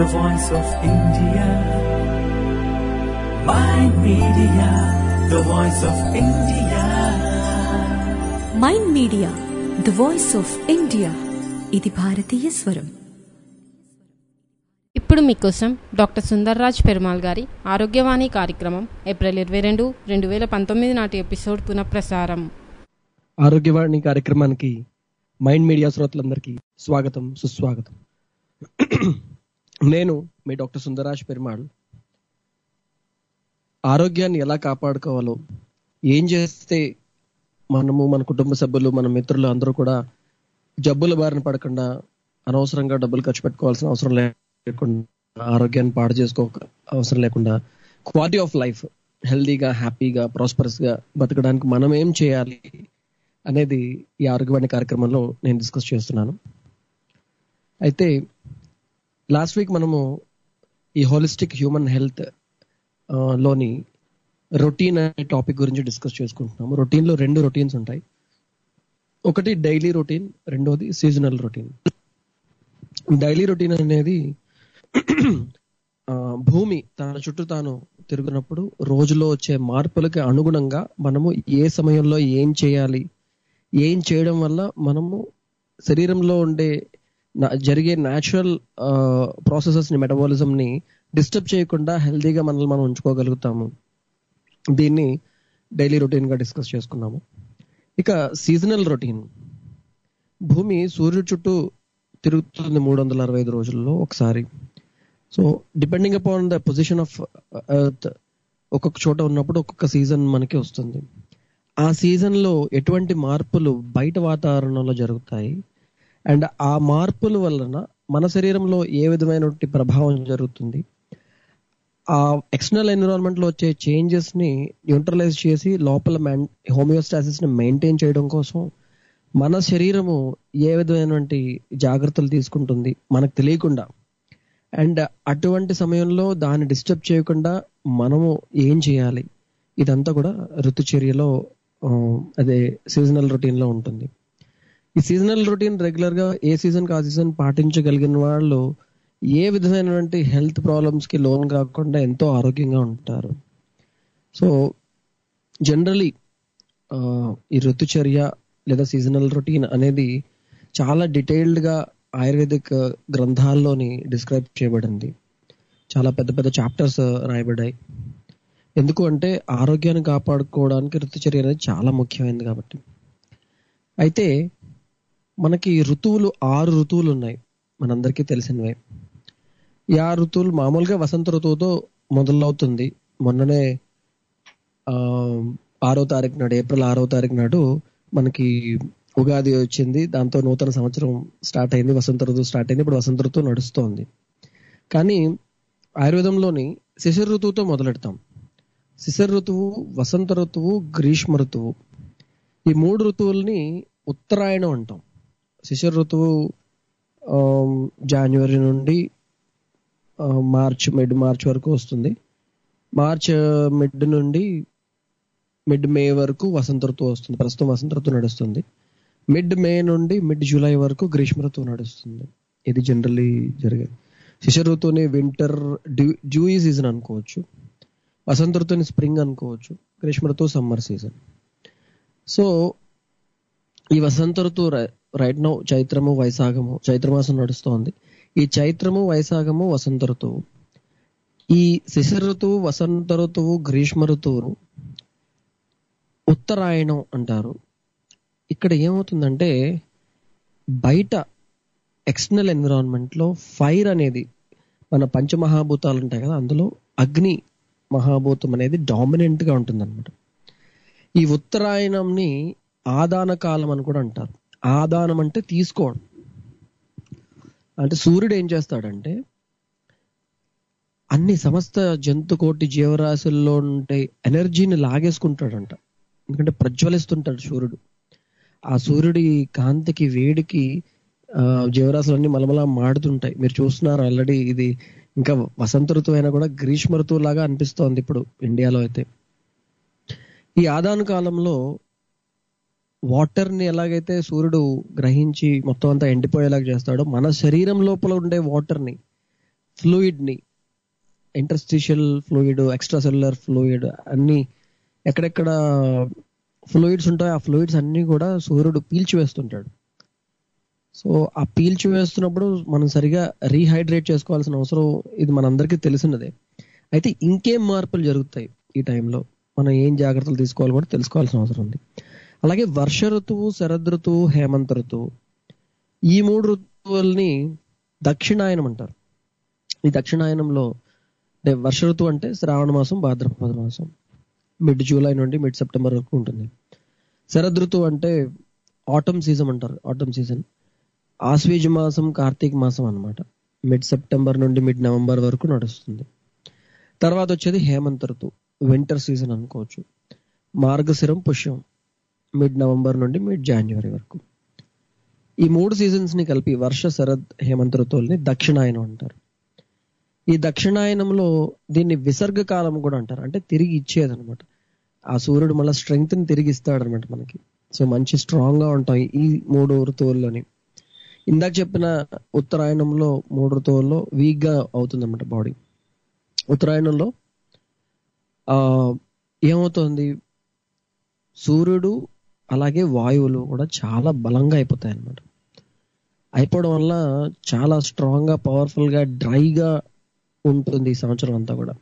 the voice of India. Mind Media, the voice of India. Mind media the voice of India ఇది భారతీయ స్వరం ఇప్పుడు మీకోసం doctor Sundarraj Perumal గారి ఆరోగ్యవాణి కార్యక్రమం ఏప్రిల్ ఇరవై రెండు రెండు వేల పంతొమ్మిది నాటి ఎపిసోడ్ పునఃప్రసారం ఆరోగ్యవాణి కార్యక్రమానికి మైండ్ మీడియా శ్రోతలందరికీ స్వాగతం సుస్వాగతం నేను మీ డాక్టర్ సుందరాజ్ పెరుమాళ్ ఆరోగ్యాన్ని ఎలా కాపాడుకోవాలో ఏం చేస్తే మనము మన కుటుంబ సభ్యులు మన మిత్రులు అందరూ కూడా జబ్బుల బారిన పడకుండా అనవసరంగా డబ్బులు ఖర్చు పెట్టుకోవాల్సిన అవసరం లేకుండా ఆరోగ్యాన్ని పాడు చేసుకో అవసరం లేకుండా క్వాలిటీ ఆఫ్ లైఫ్ హెల్దీగా హ్యాపీగా ప్రాస్పరస్ గా బతకడానికి మనం ఏం చేయాలి అనేది ఈ ఆరోగ్యవాణి కార్యక్రమంలో నేను డిస్కస్ చేస్తున్నాను అయితే లాస్ట్ వీక్ మనము ఈ హోలిస్టిక్ హ్యూమన్ హెల్త్ లోని రొటీన్ అనే టాపిక్ గురించి డిస్కస్ చేసుకుంటున్నాము రొటీన్ లో రెండు రొటీన్స్ ఉంటాయి ఒకటి డైలీ రొటీన్ రెండోది సీజనల్ రొటీన్ డైలీ రొటీన్ అనేది ఆ, భూమి తన చుట్టూ తాను తిరుగునప్పుడు రోజులో వచ్చే మార్పులకి అనుగుణంగా మనము ఏ సమయంలో ఏం చేయాలి ఏం చేయడం వల్ల మనము శరీరంలో ఉండే నా- జరిగే న్యాచురల్ ప్రాసెసెస్ ని మెటబాలిజం ని డిస్టర్బ్ చేయకుండా హెల్దీగా మనల్ని మనం ఉంచుకోగలుగుతాము దీన్ని డైలీ రొటీన్ గా డిస్కస్ చేసుకున్నాము ఇక సీజనల్ రొటీన్ భూమి సూర్యుడు చుట్టూ తిరుగుతుంది మూడు వందల అరవై ఐదు రోజుల్లో ఒకసారి so depending upon the position of earth ఒక్కొక్క చోట ఉన్నప్పుడు ఒక్కొక్క సీజన్ మనకి వస్తుంది ఆ సీజన్ లో ఎటువంటి మార్పులు బయట వాతావరణంలో జరుగుతాయి అండ్ ఆ మార్పుల వలన మన శరీరంలో ఏ విధమైనటువంటి ప్రభావం జరుగుతుంది ఆ ఎక్స్టర్నల్ ఎన్విరాన్మెంట్ లో వచ్చే చేంజెస్ ని న్యూట్రలైజ్ చేసి లోపల హోమియోస్టాసిస్ ని మెయింటైన్ చేయడం కోసం మన శరీరము ఏ విధమైనటువంటి జాగ్రత్తలు తీసుకుంటుంది మనకు తెలియకుండా అండ్ అటువంటి సమయంలో దాన్ని డిస్టర్బ్ చేయకుండా మనము ఏం చేయాలి ఇదంతా కూడా ఋతుచర్యలో ఆ, అదే సీజనల్ రొటీన్ లో ఉంటుంది ఈ సీజనల్ రొటీన్ రెగ్యులర్ గా ఏ సీజన్ కా సీజన్ పాటించగలిగిన వాళ్ళు ఏ విధమైనటువంటి హెల్త్ ప్రాబ్లమ్స్ కి లోన్ కాకుండా ఎంతో ఆరోగ్యంగా ఉంటారు సో జనరలీ ఈ ఋతుచర్య లేదా సీజనల్ రొటీన్ అనేది చాలా డీటెయిల్డ్ గా ఆయుర్వేదిక్ గ్రంథాల్లోని డిస్క్రైబ్ చేయబడింది చాలా పెద్ద పెద్ద చాప్టర్స్ రాయబడ్డాయి ఎందుకు అంటే ఆరోగ్యాన్ని కాపాడుకోవడానికి ఋతుచర్య అనేది చాలా ముఖ్యమైనది కాబట్టి అయితే మనకి ఋతువులు ఆరు ఋతువులు ఉన్నాయి మనందరికీ తెలిసినవే ఈ ఆరు ఋతువులు మామూలుగా వసంత ఋతువుతో మొదలవుతుంది మొన్ననే ఆ, ఆరో తారీఖు నాడు ఏప్రిల్ ఆరో తారీఖు నాడు మనకి ఉగాది వచ్చింది దాంతో నూతన సంవత్సరం స్టార్ట్ అయింది వసంత ఋతువు స్టార్ట్ అయింది ఇప్పుడు వసంత ఋతువు నడుస్తోంది కానీ ఆయుర్వేదంలోని శిశిర ఋతువుతో మొదలెడతాం శిశిర ఋతువు వసంత ఋతువు గ్రీష్మ ఋతువు ఈ మూడు ఋతువుల్ని ఉత్తరాయణం అంటాం శిశిర ఋతువు ఆమ్, జనవరి నుండి ఆ, మార్చ్ మిడ్ మార్చ్ వరకు వస్తుంది మార్చ్ మిడ్ నుండి మిడ్ మే వరకు వసంత ఋతువు వస్తుంది ప్రస్తుతం వసంత ఋతువు నడుస్తుంది మిడ్ మే నుండి మిడ్ జూలై వరకు గ్రీష్మ ఋతువు నడుస్తుంది ఇది జనరల్లీ జరిగేది శిశిర ఋతువుని వింటర్ డ్యూయి సీజన్ అనుకోవచ్చు వసంత ఋతువుని స్ప్రింగ్ అనుకోవచ్చు గ్రీష్మ ఋతువు సమ్మర్ సీజన్ సో ఈ వసంత ఋతువు రైట్ నౌ చైత్రము వైశాఖము చైత్రమాసం నడుస్తోంది ఈ చైత్రము వైశాఖము వసంత ఋతువు ఈ శిశిర ఋతువు వసంత ఋతువు గ్రీష్మ ఋతువును ఉత్తరాయణం అంటారు ఇక్కడ ఏమవుతుందంటే బయట ఎక్స్టర్నల్ ఎన్విరాన్మెంట్ లో ఫైర్ అనేది మన పంచమహాభూతాలు ఉంటాయి కదా అందులో అగ్ని మహాభూతం అనేది డామినెంట్ గా ఉంటుంది ఈ ఉత్తరాయణంని ఆదాన కాలం అని కూడా అంటారు ఆదానం అంటే తీసుకోవడం అంటే సూర్యుడు ఏం చేస్తాడంటే అన్ని సమస్త జంతుకోటి జీవరాశుల్లో ఉండే ఎనర్జీని లాగేసుకుంటాడంట ఎందుకంటే ప్రజ్వలిస్తుంటాడు సూర్యుడు ఆ సూర్యుడి కాంతికి వేడికి ఆ, జీవరాశులన్నీ మలమలా మాడుతుంటాయి మీరు చూస్తున్నారు ఆల్రెడీ ఇది ఇంకా వసంత ఋతువు అయినా కూడా గ్రీష్మ ఋతువు లాగా అనిపిస్తోంది ఇప్పుడు ఇండియాలో అయితే ఈ ఆదాన కాలంలో వాటర్ ని ఎలాగైతే సూర్యుడు గ్రహించి మొత్తం అంతా ఎండిపోయేలాగా చేస్తాడో మన శరీరం లోపల ఉండే వాటర్ ని ఫ్లూయిడ్ ని interstitial fluid extra cellular fluid అన్ని ఎక్కడెక్కడ ఫ్లూయిడ్స్ ఉంటాయో ఆ ఫ్లూయిడ్స్ అన్ని కూడా సూర్యుడు పీల్చివేస్తుంటాడు సో ఆ పీల్చివేస్తున్నప్పుడు మనం సరిగా రీహైడ్రేట్ చేసుకోవాల్సిన అవసరం ఇది మనందరికీ తెలిసినదే అయితే ఇంకేం మార్పులు జరుగుతాయి ఈ టైంలో మనం ఏం జాగ్రత్తలు తీసుకోవాలి కూడా తెలుసుకోవాల్సిన అవసరం ఉంది అలాగే వర్ష ఋతువు శరద్ ఋతువు హేమంత ఋతువు ఈ మూడు ఋతువుల్ని దక్షిణాయనం అంటారు ఈ దక్షిణాయనంలో అంటే వర్ష ఋతువు అంటే శ్రావణ మాసం భాద్రపద మాసం మిడ్ జూలై నుండి మిడ్ సెప్టెంబర్ వరకు ఉంటుంది శరద్ ఋతువు అంటే ఆటమ్ సీజన్ అంటారు ఆటమ్ సీజన్ ఆశ్వీజ మాసం కార్తీక మాసం అన్నమాట మిడ్ సెప్టెంబర్ నుండి మిడ్ నవంబర్ వరకు నడుస్తుంది తర్వాత వచ్చేది హేమంత ఋతువు వింటర్ సీజన్ అనుకోవచ్చు మార్గశిరం పుష్యం మిడ్ నవంబర్ నుండి మిడ్ జనవరి వరకు ఈ మూడు సీజన్స్ ని కలిపి వర్ష శరద్ హేమంత ఋతువుల్ని దక్షిణాయనం అంటారు ఈ దక్షిణాయనంలో దీన్ని విసర్గ కాలం కూడా అంటారు అంటే తిరిగి ఇచ్చేది అనమాట ఆ సూర్యుడు మళ్ళీ స్ట్రెంగ్త్ ని తిరిగి ఇస్తాడు అనమాట మనకి సో మంచి స్ట్రాంగ్ గా ఉంటాం ఈ మూడు ఋతువుల్లోని ఇందాక చెప్పిన ఉత్తరాయణంలో మూడు ఋతువుల్లో వీక్ గా అవుతుంది అనమాట బాడీ ఉత్తరాయణంలో ఆ ఏమవుతుంది సూర్యుడు అలాగే వాయువులు కూడా చాలా బలంగా అయిపోతాయి అన్నమాట అయిపోవడం వల్ల చాలా స్ట్రాంగ్ గా పవర్ఫుల్ గా డ్రైగా ఉంటుంది ఈ సంవత్సరం అంతా కూడా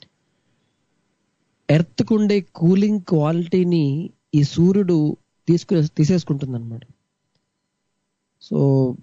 ఎర్త్ కుండే కూలింగ్ క్వాలిటీని ఈ సూర్యుడు తీసుకు తీసేసుకుంటుంది అనమాట సో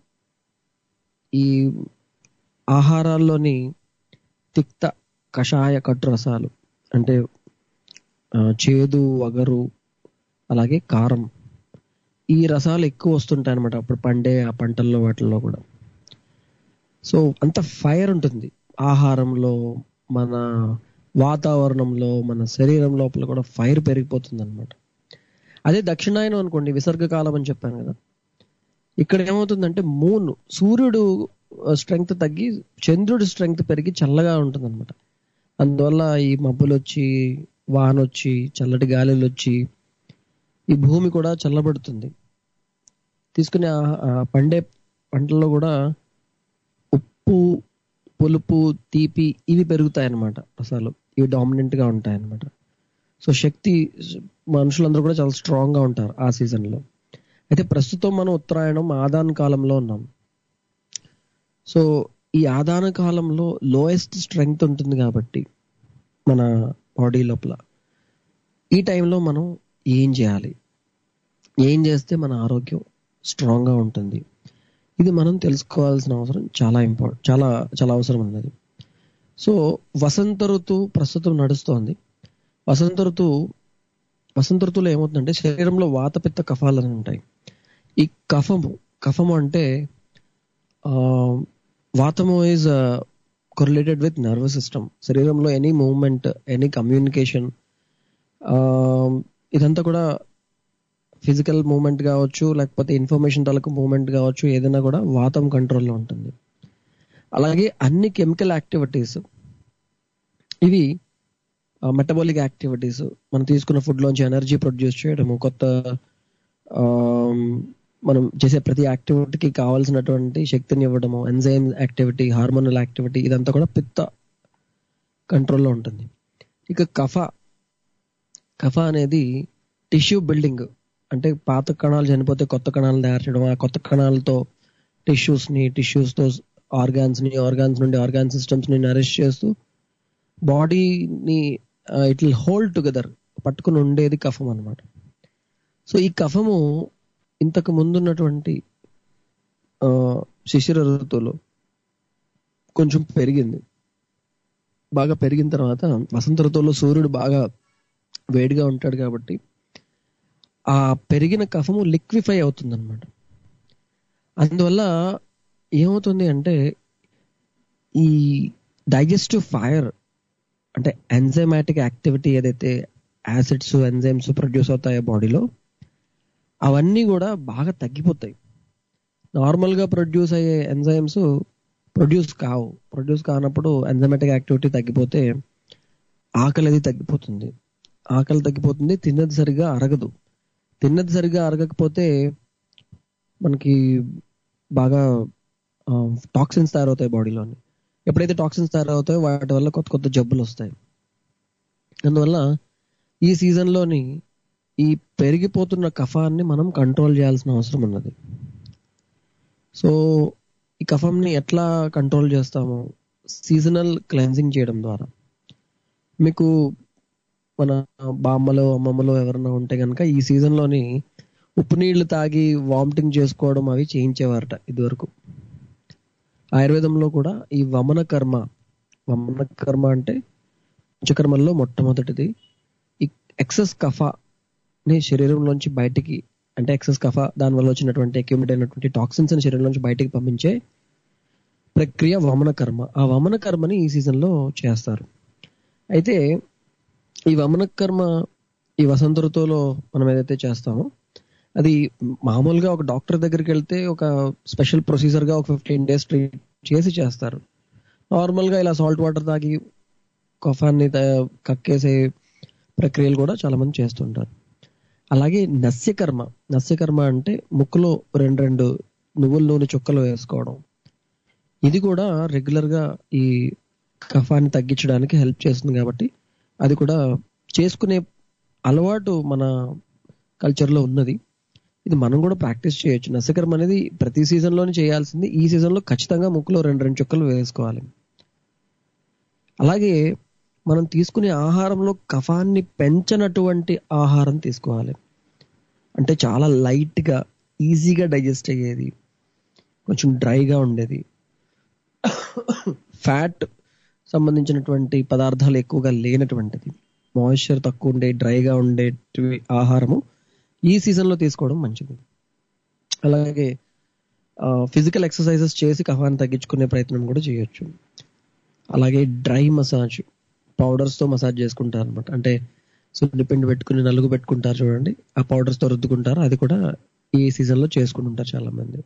ఈ ఆహారాల్లోని తిక్త కషాయ కట్టు రసాలు అంటే ఆ, చేదు వగరు అలాగే కారం ఈ రసాలు ఎక్కువ వస్తుంటాయి అనమాట అప్పుడు పండే ఆ పంటల్లో వాటిల్లో కూడా సో అంత ఫైర్ ఉంటుంది ఆహారంలో మన వాతావరణంలో మన శరీరం లోపల కూడా ఫైర్ పెరిగిపోతుంది అనమాట అదే దక్షిణాయనం అనుకోండి విసర్గ కాలం అని చెప్పాను కదా ఇక్కడ ఏమవుతుందంటే మూన్ సూర్యుడు స్ట్రెంగ్త్ తగ్గి చంద్రుడి స్ట్రెంగ్త్ పెరిగి చల్లగా ఉంటుంది అనమాట అందువల్ల ఈ మబ్బులు వచ్చి వాన వచ్చి చల్లటి గాలులు వచ్చి ఈ భూమి కూడా చల్లబడుతుంది తీసుకునే ఆ- ఆ పండే పంటల్లో కూడా ఉప్పు పులుపు తీపి ఇవి పెరుగుతాయి అన్నమాట రసాలు ఇవి డామినెంట్ గా ఉంటాయి అన్నమాట సో శక్తి మనుషులందరూ కూడా చాలా స్ట్రాంగ్ గా ఉంటారు ఆ సీజన్ లో అయితే ప్రస్తుతం మనం ఉత్తరాయణం ఆదాన కాలంలో ఉన్నాం సో ఈ ఆదాన కాలంలో లోయెస్ట్ స్ట్రెంగ్త్ ఉంటుంది కాబట్టి మన బాడీ లోపల ఈ టైంలో మనం ఏం చేయాలి ఏం చేస్తే మన ఆరోగ్యం స్ట్రాంగ్ గా ఉంటుంది ఇది మనం తెలుసుకోవాల్సిన అవసరం చాలా ఇంపార్టెంట్ చాలా చాలా అవసరం ఉన్నది సో వసంత ఋతువు ప్రస్తుతం నడుస్తోంది వసంత ఋతువు వసంత ఋతువులో ఏమవుతుందంటే శరీరంలో వాతపిత్త కఫాలు అని ఉంటాయి ఈ కఫము కఫము అంటే ఆ, వాతము is correlated with nervous system శరీరంలో ఎనీ మూవ్మెంట్ ఎనీ కమ్యూనికేషన్ ఇదంతా కూడా ఫిజికల్ మూవ్మెంట్ కావచ్చు లేకపోతే ఇన్ఫర్మేషన్ తాలూకు మూవ్మెంట్ కావచ్చు ఏదైనా కూడా వాతం కంట్రోల్లో ఉంటుంది అలాగే అన్ని కెమికల్ యాక్టివిటీస్ ఇవి మెటబాలిక్ యాక్టివిటీస్ మనం తీసుకున్న ఫుడ్ లోంచి ఎనర్జీ ప్రొడ్యూస్ చేయడము కొత్త ఆ, మనం చేసే ప్రతి యాక్టివిటీకి కావాల్సినటువంటి శక్తిని ఇవ్వడము ఎంజైమ్ యాక్టివిటీ హార్మోనల్ యాక్టివిటీ ఇదంతా కూడా పిత్త కంట్రోల్లో ఉంటుంది ఇక కఫ కఫ అనేది టిష్యూ బిల్డింగ్ అంటే పాత కణాలు చనిపోతే కొత్త కణాలు తయారు చేయడం ఆ కొత్త కణాలతో టిష్యూస్ ని టిష్యూస్ తో ఆర్గాన్స్ ని ఆర్గాన్స్ నుండి ఆర్గాన్ సిస్టమ్స్ ని నరిష్ చేస్తూ బాడీని ఇట్ విల్ హోల్డ్ టుగెదర్ పట్టుకుని ఉండేది కఫం అన్నమాట సో ఈ కఫము ఇంతకు ముందున్నటువంటి ఆ, శిశిర ఋతువులో కొంచెం పెరిగింది బాగా పెరిగిన తర్వాత వసంత ఋతువులో సూర్యుడు బాగా వేడిగా ఉంటాడు కాబట్టి ఆ పెరిగిన కఫము లిక్విఫై అవుతుంది అనమాట అందువల్ల ఏమవుతుంది అంటే ఈ డైజెస్టివ్ ఫైర్ అంటే ఎంజైమాటిక్ యాక్టివిటీ ఏదైతే యాసిడ్స్ ఎంజైమ్స్ ప్రొడ్యూస్ అవుతాయో బాడీలో అవన్నీ కూడా బాగా తగ్గిపోతాయి నార్మల్ గా ప్రొడ్యూస్ అయ్యే ఎంజైమ్స్ ప్రొడ్యూస్ కావు ప్రొడ్యూస్ కానప్పుడు ఎంజైమాటిక్ యాక్టివిటీ తగ్గిపోతే ఆకలి అది తగ్గిపోతుంది ఆకలి తగ్గిపోతుంది తిన్నది సరిగా అరగదు తిన్నది సరిగా అరగకపోతే మనకి బాగా టాక్సిన్స్ తయారవుతాయి బాడీలోని ఎప్పుడైతే టాక్సిన్స్ తయారవుతాయో వాటి వల్ల కొత్త కొత్త జబ్బులు వస్తాయి అందువల్ల ఈ సీజన్లోని ఈ పెరిగిపోతున్న కఫాన్ని మనం కంట్రోల్ చేయాల్సిన అవసరం ఉన్నది సో ఈ కఫంని ఎట్లా కంట్రోల్ చేస్తాము సీజనల్ క్లెన్సింగ్ చేయడం ద్వారా మీకు మన బామ్మలో అమ్మమ్మలో ఎవరైనా ఉంటే కనుక ఈ సీజన్లోని ఉప్పు నీళ్లు తాగి వామిటింగ్ చేసుకోవడం అవి చేయించేవారట ఇదివరకు ఆయుర్వేదంలో కూడా ఈ వమన కర్మ వమన కర్మ అంటే పంచకర్మల్లో మొట్టమొదటిది ఈ ఎక్సెస్ కఫా ని శరీరంలోంచి బయటికి అంటే ఎక్సెస్ కఫా దానివల్ల వచ్చినటువంటి అక్యూమిట్ అయినటువంటి టాక్సిన్స్ ని శరీరంలోంచి బయటికి పంపించే ప్రక్రియ వమన కర్మ ఆ వమన కర్మని ఈ సీజన్ లో చేస్తారు అయితే ఈ వమన కర్మ ఈ వసంత ఋతువులో మనం ఏదైతే చేస్తామో అది మామూలుగా ఒక డాక్టర్ దగ్గరికి వెళ్తే ఒక స్పెషల్ ప్రొసీజర్ గా ఒక ఫిఫ్టీన్ డేస్ ట్రీట్ చేసి చేస్తారు నార్మల్ గా ఇలా సాల్ట్ వాటర్ తాగి కఫాన్ని త- కక్కేసే ప్రక్రియలు కూడా చాలా మంది చేస్తుంటారు అలాగే నస్యకర్మ నస్యకర్మ అంటే ముక్కులో రెండు రెండు నువ్వుల నూనె చుక్కలు వేసుకోవడం ఇది కూడా రెగ్యులర్ గా ఈ కఫాన్ని తగ్గించడానికి హెల్ప్ చేస్తుంది కాబట్టి అది కూడా చేసుకునే అలవాటు మన కల్చర్ లో ఉన్నది ఇది మనం కూడా ప్రాక్టీస్ చేయొచ్చు నస్యకర్మ అనేది ప్రతి సీజన్ లోనే చేయాల్సింది ఈ సీజన్ లో ఖచ్చితంగా ముక్కులో రెండు రెండు చుక్కలు వేసుకోవాలి అలాగే మనం తీసుకునే ఆహారంలో కఫాన్ని పెంచనటువంటి ఆహారం తీసుకోవాలి అంటే చాలా లైట్ గా ఈజీగా డైజెస్ట్ అయ్యేది కొంచెం డ్రైగా ఉండేది ఫ్యాట్ సంబంధించినటువంటి పదార్థాలు ఎక్కువగా లేనటువంటిది మాయిశ్చర్ తక్కువ ఉండే డ్రైగా ఉండే ఆహారము ఈ సీజన్ లో తీసుకోవడం మంచిది అలాగే ఫిజికల్ ఎక్సర్సైజెస్ చేసి కఫాన్ని తగ్గించుకునే ప్రయత్నం కూడా చేయొచ్చు అలాగే డ్రై మసాజ్ పౌడర్స్ తో మసాజ్ చేసుకుంటారు అనమాట అంటే సున్ని పిండి పెట్టుకుని నలుగు పెట్టుకుంటారు చూడండి ఆ పౌడర్స్ తో రుద్దుకుంటారు అది కూడా ఈ సీజన్ లో చేసుకుంటుంటారు చాలా మంది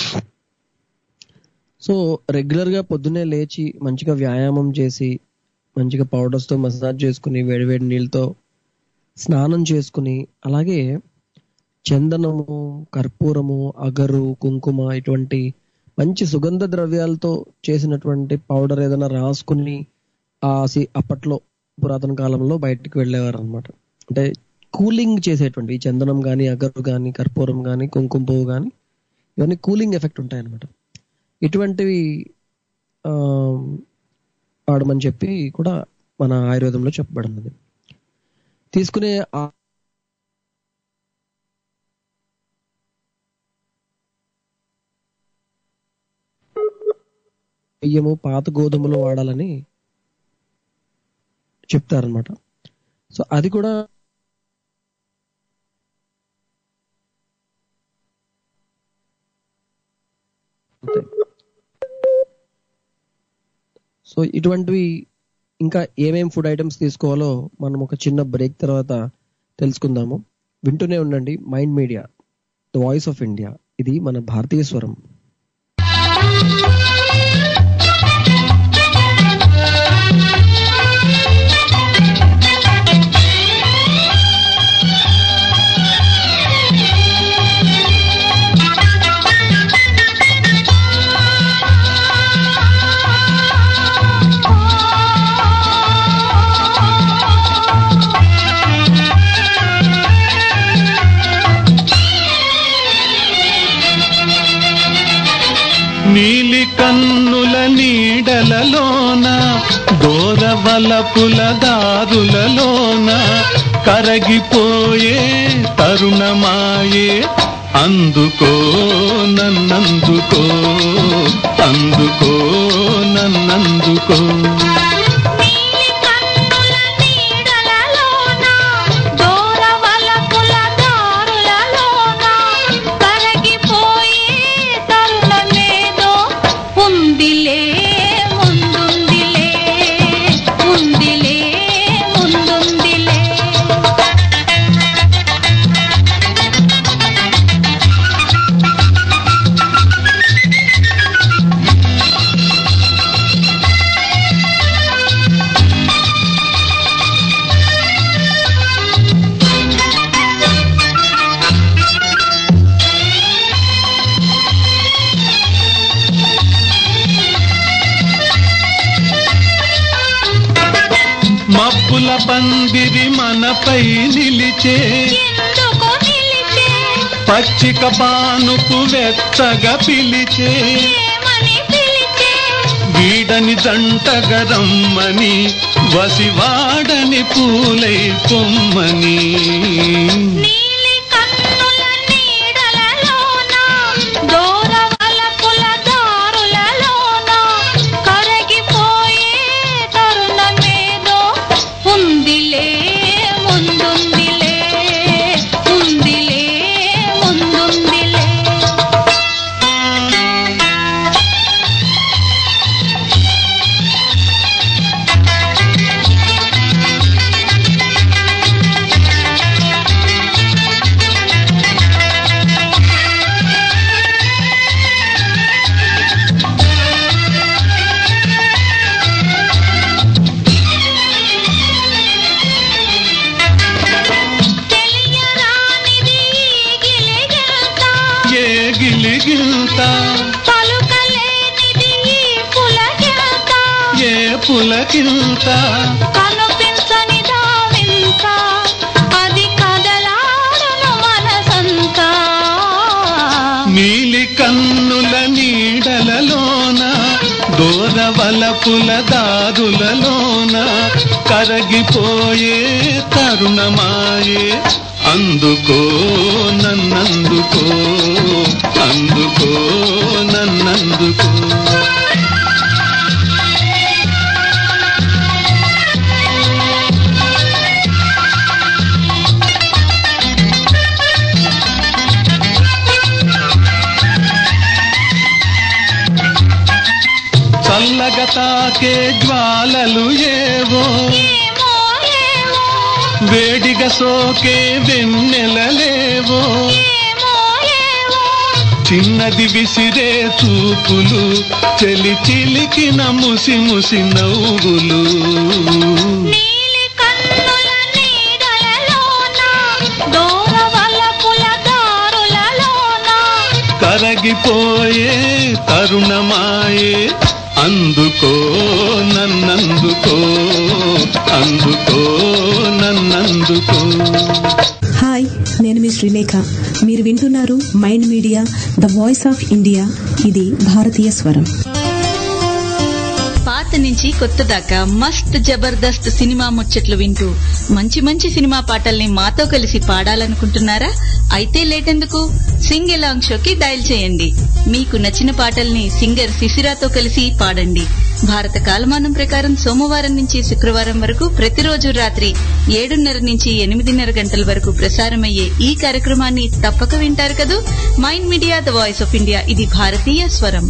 సో రెగ్యులర్ గా పొద్దునే లేచి మంచిగా వ్యాయామం చేసి మంచిగా పౌడర్స్ తో మసాజ్ చేసుకుని వేడివేడి నీళ్ళతో స్నానం చేసుకుని అలాగే చందనము కర్పూరము అగరు కుంకుమ ఇటువంటి మంచి సుగంధ ద్రవ్యాలతో చేసినటువంటి పౌడర్ ఏదైనా రాసుకుని ఆ సి- అప్పట్లో పురాతన కాలంలో బయటికి వెళ్ళేవారు అనమాట అంటే కూలింగ్ చేసేటువంటి ఈ చందనం కానీ అగరు కానీ కర్పూరం కానీ కుంకుమ పువ్వు కానీ ఇవన్నీ కూలింగ్ ఎఫెక్ట్ ఉంటాయి అనమాట ఇటువంటివి ఆ, వాడమని చెప్పి కూడా మన ఆయుర్వేదంలో చెప్పబడినది తీసుకునే ఆ- బియ్యము పాత గోధుమలు వాడాలని చెప్తారనమాట సో అది కూడా ఉంటాయి. సో ఇటువంటివి ఇంకా ఏమేం ఫుడ్ ఐటమ్స్ తీసుకోవాలో మనం ఒక చిన్న బ్రేక్ తర్వాత తెలుసుకుందాము వింటూనే ఉండండి mind media the voice of India ఇది మన భారతీయ స్వరం నీలి కన్నుల నీడలలోన దోరవలపుల దారులలోన కరగిపోయే తరుణమాయే అందుకో నన్నందుకో అందుకో నన్నందుకో నీలి కన్నుల నీడలలోన దూరవలపుల దారులలోన కరగిపోయే తరుణమేదో ఉందిలే ముందుందిలే ఉందిలే ముందుందిలే ఆ వలపుల పందిరి మనపై నిలిచే ఎందుకు నిలిచే పచ్చిక పానుపు వెచ్చగా పిలిచే ఏమని పిలిచే వీడని జంటగరమ్మని వసివాడని పూలై కొమ్మని నీలి కన్నుల నీడలలోన దూరవలపుల దారులలోన కరగిపోయే తరుణమేదో ఉందిలే ముందుందిలే ఉందిలే ముందుందిలే తెలియరానిది గిలిగిల్త ఏ గిలిగిల్త పలుకలేనిది పులగిల్త ఏ పులకిల్త కనుపించని దావింత అది కదలాడును మనసంతా నీలి కన్నుల నీడలలోన దూరవలపుల దారులలోన కరగిపోయే తరుణమాయే అందుకో నన్నందుకో అందుకో నన్నందుకో చల్లగా తాకే జ్వాలలు ఏవో ఏమో ఏమో వేడిగా సోకే వెన్నెలలేవో ఏమో ఏమో చిన్నది విసిరే చూపులు చెలి చిలికిన ముసి ముసి నవ్వులు నీలి కన్నుల నీడలలోన దూరవలపుల దారులలోన కరగిపోయే తరుణమాయే అందుకో నన్నందుకో అందుకో నన్నందుకో హాయ్ నేను మీ శ్రీలేఖ మీరు వింటున్నారు mind media the voice of India ఇది భారతీయ స్వరం పాత నుంచి కొత్త దాకా మస్త్ జబర్దస్త్ సినిమా ముచ్చట్లు వింటూ మంచి మంచి సినిమా పాటల్ని మాతో కలిసి పాడాలనుకుంటున్నారా అయితే లేటెందుకు సింగ్ ఎలాంగ్ షోకి డయల్ చేయండి మీకు నచ్చిన పాటల్ని సింగర్ శిశిరాతో కలిసి పాడండి భారత కాలమానం ప్రకారం సోమవారం నుంచి శుక్రవారం వరకు ప్రతిరోజు రాత్రి ఏడున్నర నుంచి ఎనిమిదిన్నర గంటల వరకు ప్రసారమయ్యే ఈ కార్యక్రమాన్ని తప్పక వింటారు కదూ mind media the voice of India ఇది భారతీయ స్వరం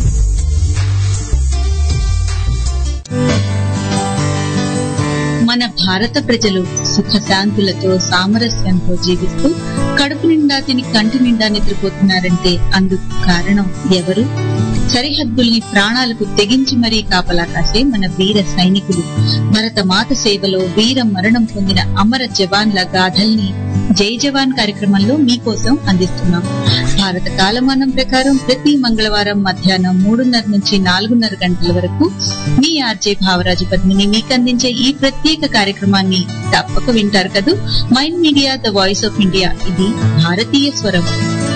మన భారత ప్రజలు సుఖశాంతులతో సామరస్యంతో జీవిస్తూ కడుపు నిండా తిని కంటి నిండా నిద్రపోతున్నారంటే అందుకు కారణం ఎవరు సరిహద్దుల్ని ప్రాణాలకు తెగించి మరీ కాపలా కాసే మన వీర సైనికులు భరత మాత సేవలో వీర మరణం పొందిన అమర జవాన్ల గాథల్ని జై జవాన్ కార్యక్రమంలో మీకోసం అందిస్తున్నాం భారత కాలమానం ప్రకారం ప్రతి మంగళవారం మధ్యాహ్నం మూడున్నర నుంచి నాలుగున్నర గంటల వరకు మీ ఆర్జే భావరాజు పద్మిని మీకు అందించే ఈ ప్రత్యేక కార్యక్రమాన్ని తప్పక వింటారు కదూ mind media the voice of India ఇది భారతీయ స్వరం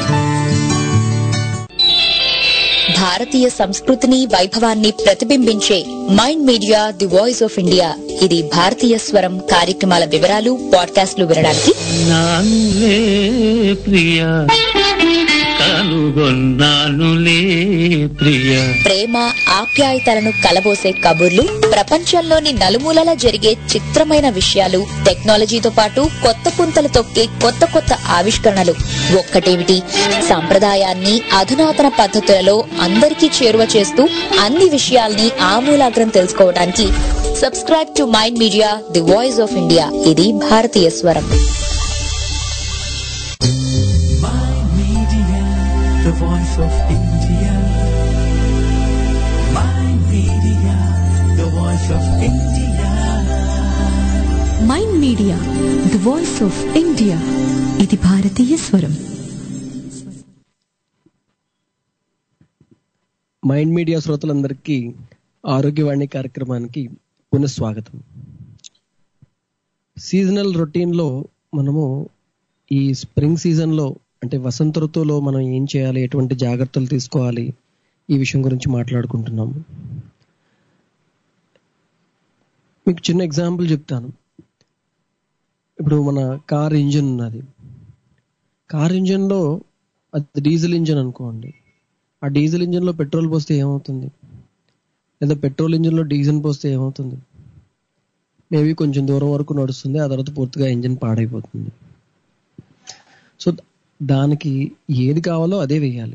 భారతీయ సంస్కృతిని వైభవాన్ని ప్రతిబింబించే mind media the voice of India ఇది భారతీయ స్వరం కార్యక్రమాల వివరాలు పాడ్కాస్ట్లు వినడానికి నానులే ప్రియ కనుగొన్నానులే ప్రియ ప్రేమ ఆప్యాయతలను కలబోసే కబుర్లు ప్రపంచంలోని నలుమూలలా జరిగే చిత్రమైన విషయాలు టెక్నాలజీతో పాటు కొత్త పుంతలు తొక్కే కొత్త కొత్త ఆవిష్కరణలు ఒక్కటేమిటి సంప్రదాయాన్ని అధునాతన పద్ధతులలో అందరికీ చేరువ చేస్తూ అన్ని విషయాల్ని ఆమూలాగ్రం తెలుసుకోవడానికి subscribe to mind media the voice of India ఇది భారతీయ స్వరం Mind Media, the voice of India. Mind Media, the voice of India. Mind media the voice of India ఇది భారతీయ స్వరం మైండ్ మీడియా శ్రోతలందరికీ ఆరోగ్యవాణి కార్యక్రమానికి పునఃస్వాగతం సీజనల్ రొటీన్లో మనము ఈ స్ప్రింగ్ సీజన్లో అంటే వసంత ఋతువులో మనం ఏం చేయాలి ఎటువంటి జాగ్రత్తలు తీసుకోవాలి ఈ విషయం గురించి మాట్లాడుకుంటున్నాము మీకు చిన్న ఎగ్జాంపుల్ చెప్తాను ఇప్పుడు మన కార్ ఇంజిన్ ఉన్నది కార్ ఇంజిన్లో అది డీజిల్ ఇంజిన్ అనుకోండి ఆ డీజిల్ ఇంజిన్లో పెట్రోల్ పోస్తే ఏమవుతుంది లేదా పెట్రోల్ ఇంజిన్లో డీజిల్ పోస్తే ఏమవుతుంది మేబీ కొంచెం దూరం వరకు నడుస్తుంది ఆ తర్వాత పూర్తిగా ఇంజిన్ పాడైపోతుంది సో దానికి ఏది కావాలో అదే వేయాలి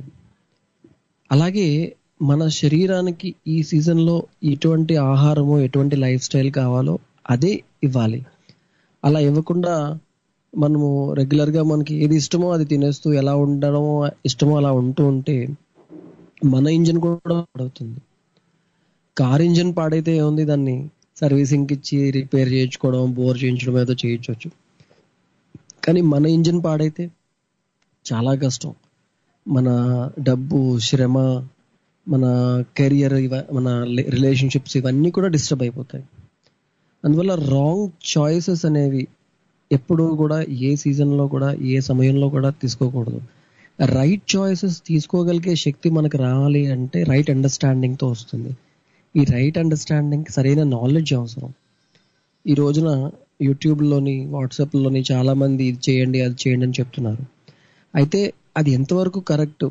అలాగే మన శరీరానికి ఈ సీజన్లో ఎటువంటి ఆహారము ఎటువంటి లైఫ్ స్టైల్ కావాలో అదే ఇవ్వాలి అలా ఇవ్వకుండా మనము రెగ్యులర్గా మనకి ఏది ఇష్టమో అది తినేస్తూ ఎలా ఉండడమో ఇష్టమో అలా ఉంటూ ఉంటే మన ఇంజిన్ కూడా పాడవుతుంది కార్ ఇంజిన్ పాడైతే ఏముంది దాన్ని సర్వీసింగ్ ఇచ్చి రిపేర్ చేయించుకోవడం బోర్ చేయించడం ఏదో చేయించవచ్చు కానీ మన ఇంజిన్ పాడైతే చాలా కష్టం మన డబ్బు శ్రమ మన కెరియర్ ఇవ మన రిలేషన్షిప్స్ ఇవన్నీ కూడా డిస్టర్బ్ అయిపోతాయి అందువల్ల రాంగ్ చాయిసెస్ అనేవి ఎప్పుడు కూడా ఏ సీజన్లో కూడా ఏ సమయంలో కూడా తీసుకోకూడదు రైట్ చాయిసెస్ తీసుకోగలిగే శక్తి మనకు రావాలి అంటే రైట్ అండర్స్టాండింగ్తో వస్తుంది ఈ రైట్ అండర్స్టాండింగ్ సరైన నాలెడ్జ్ అవసరం ఈ రోజున యూట్యూబ్లోని వాట్సాప్లోని చాలా మంది ఇది చేయండి అది చేయండి అని చెప్తున్నారు అయితే అది ఎంతవరకు కరెక్ట్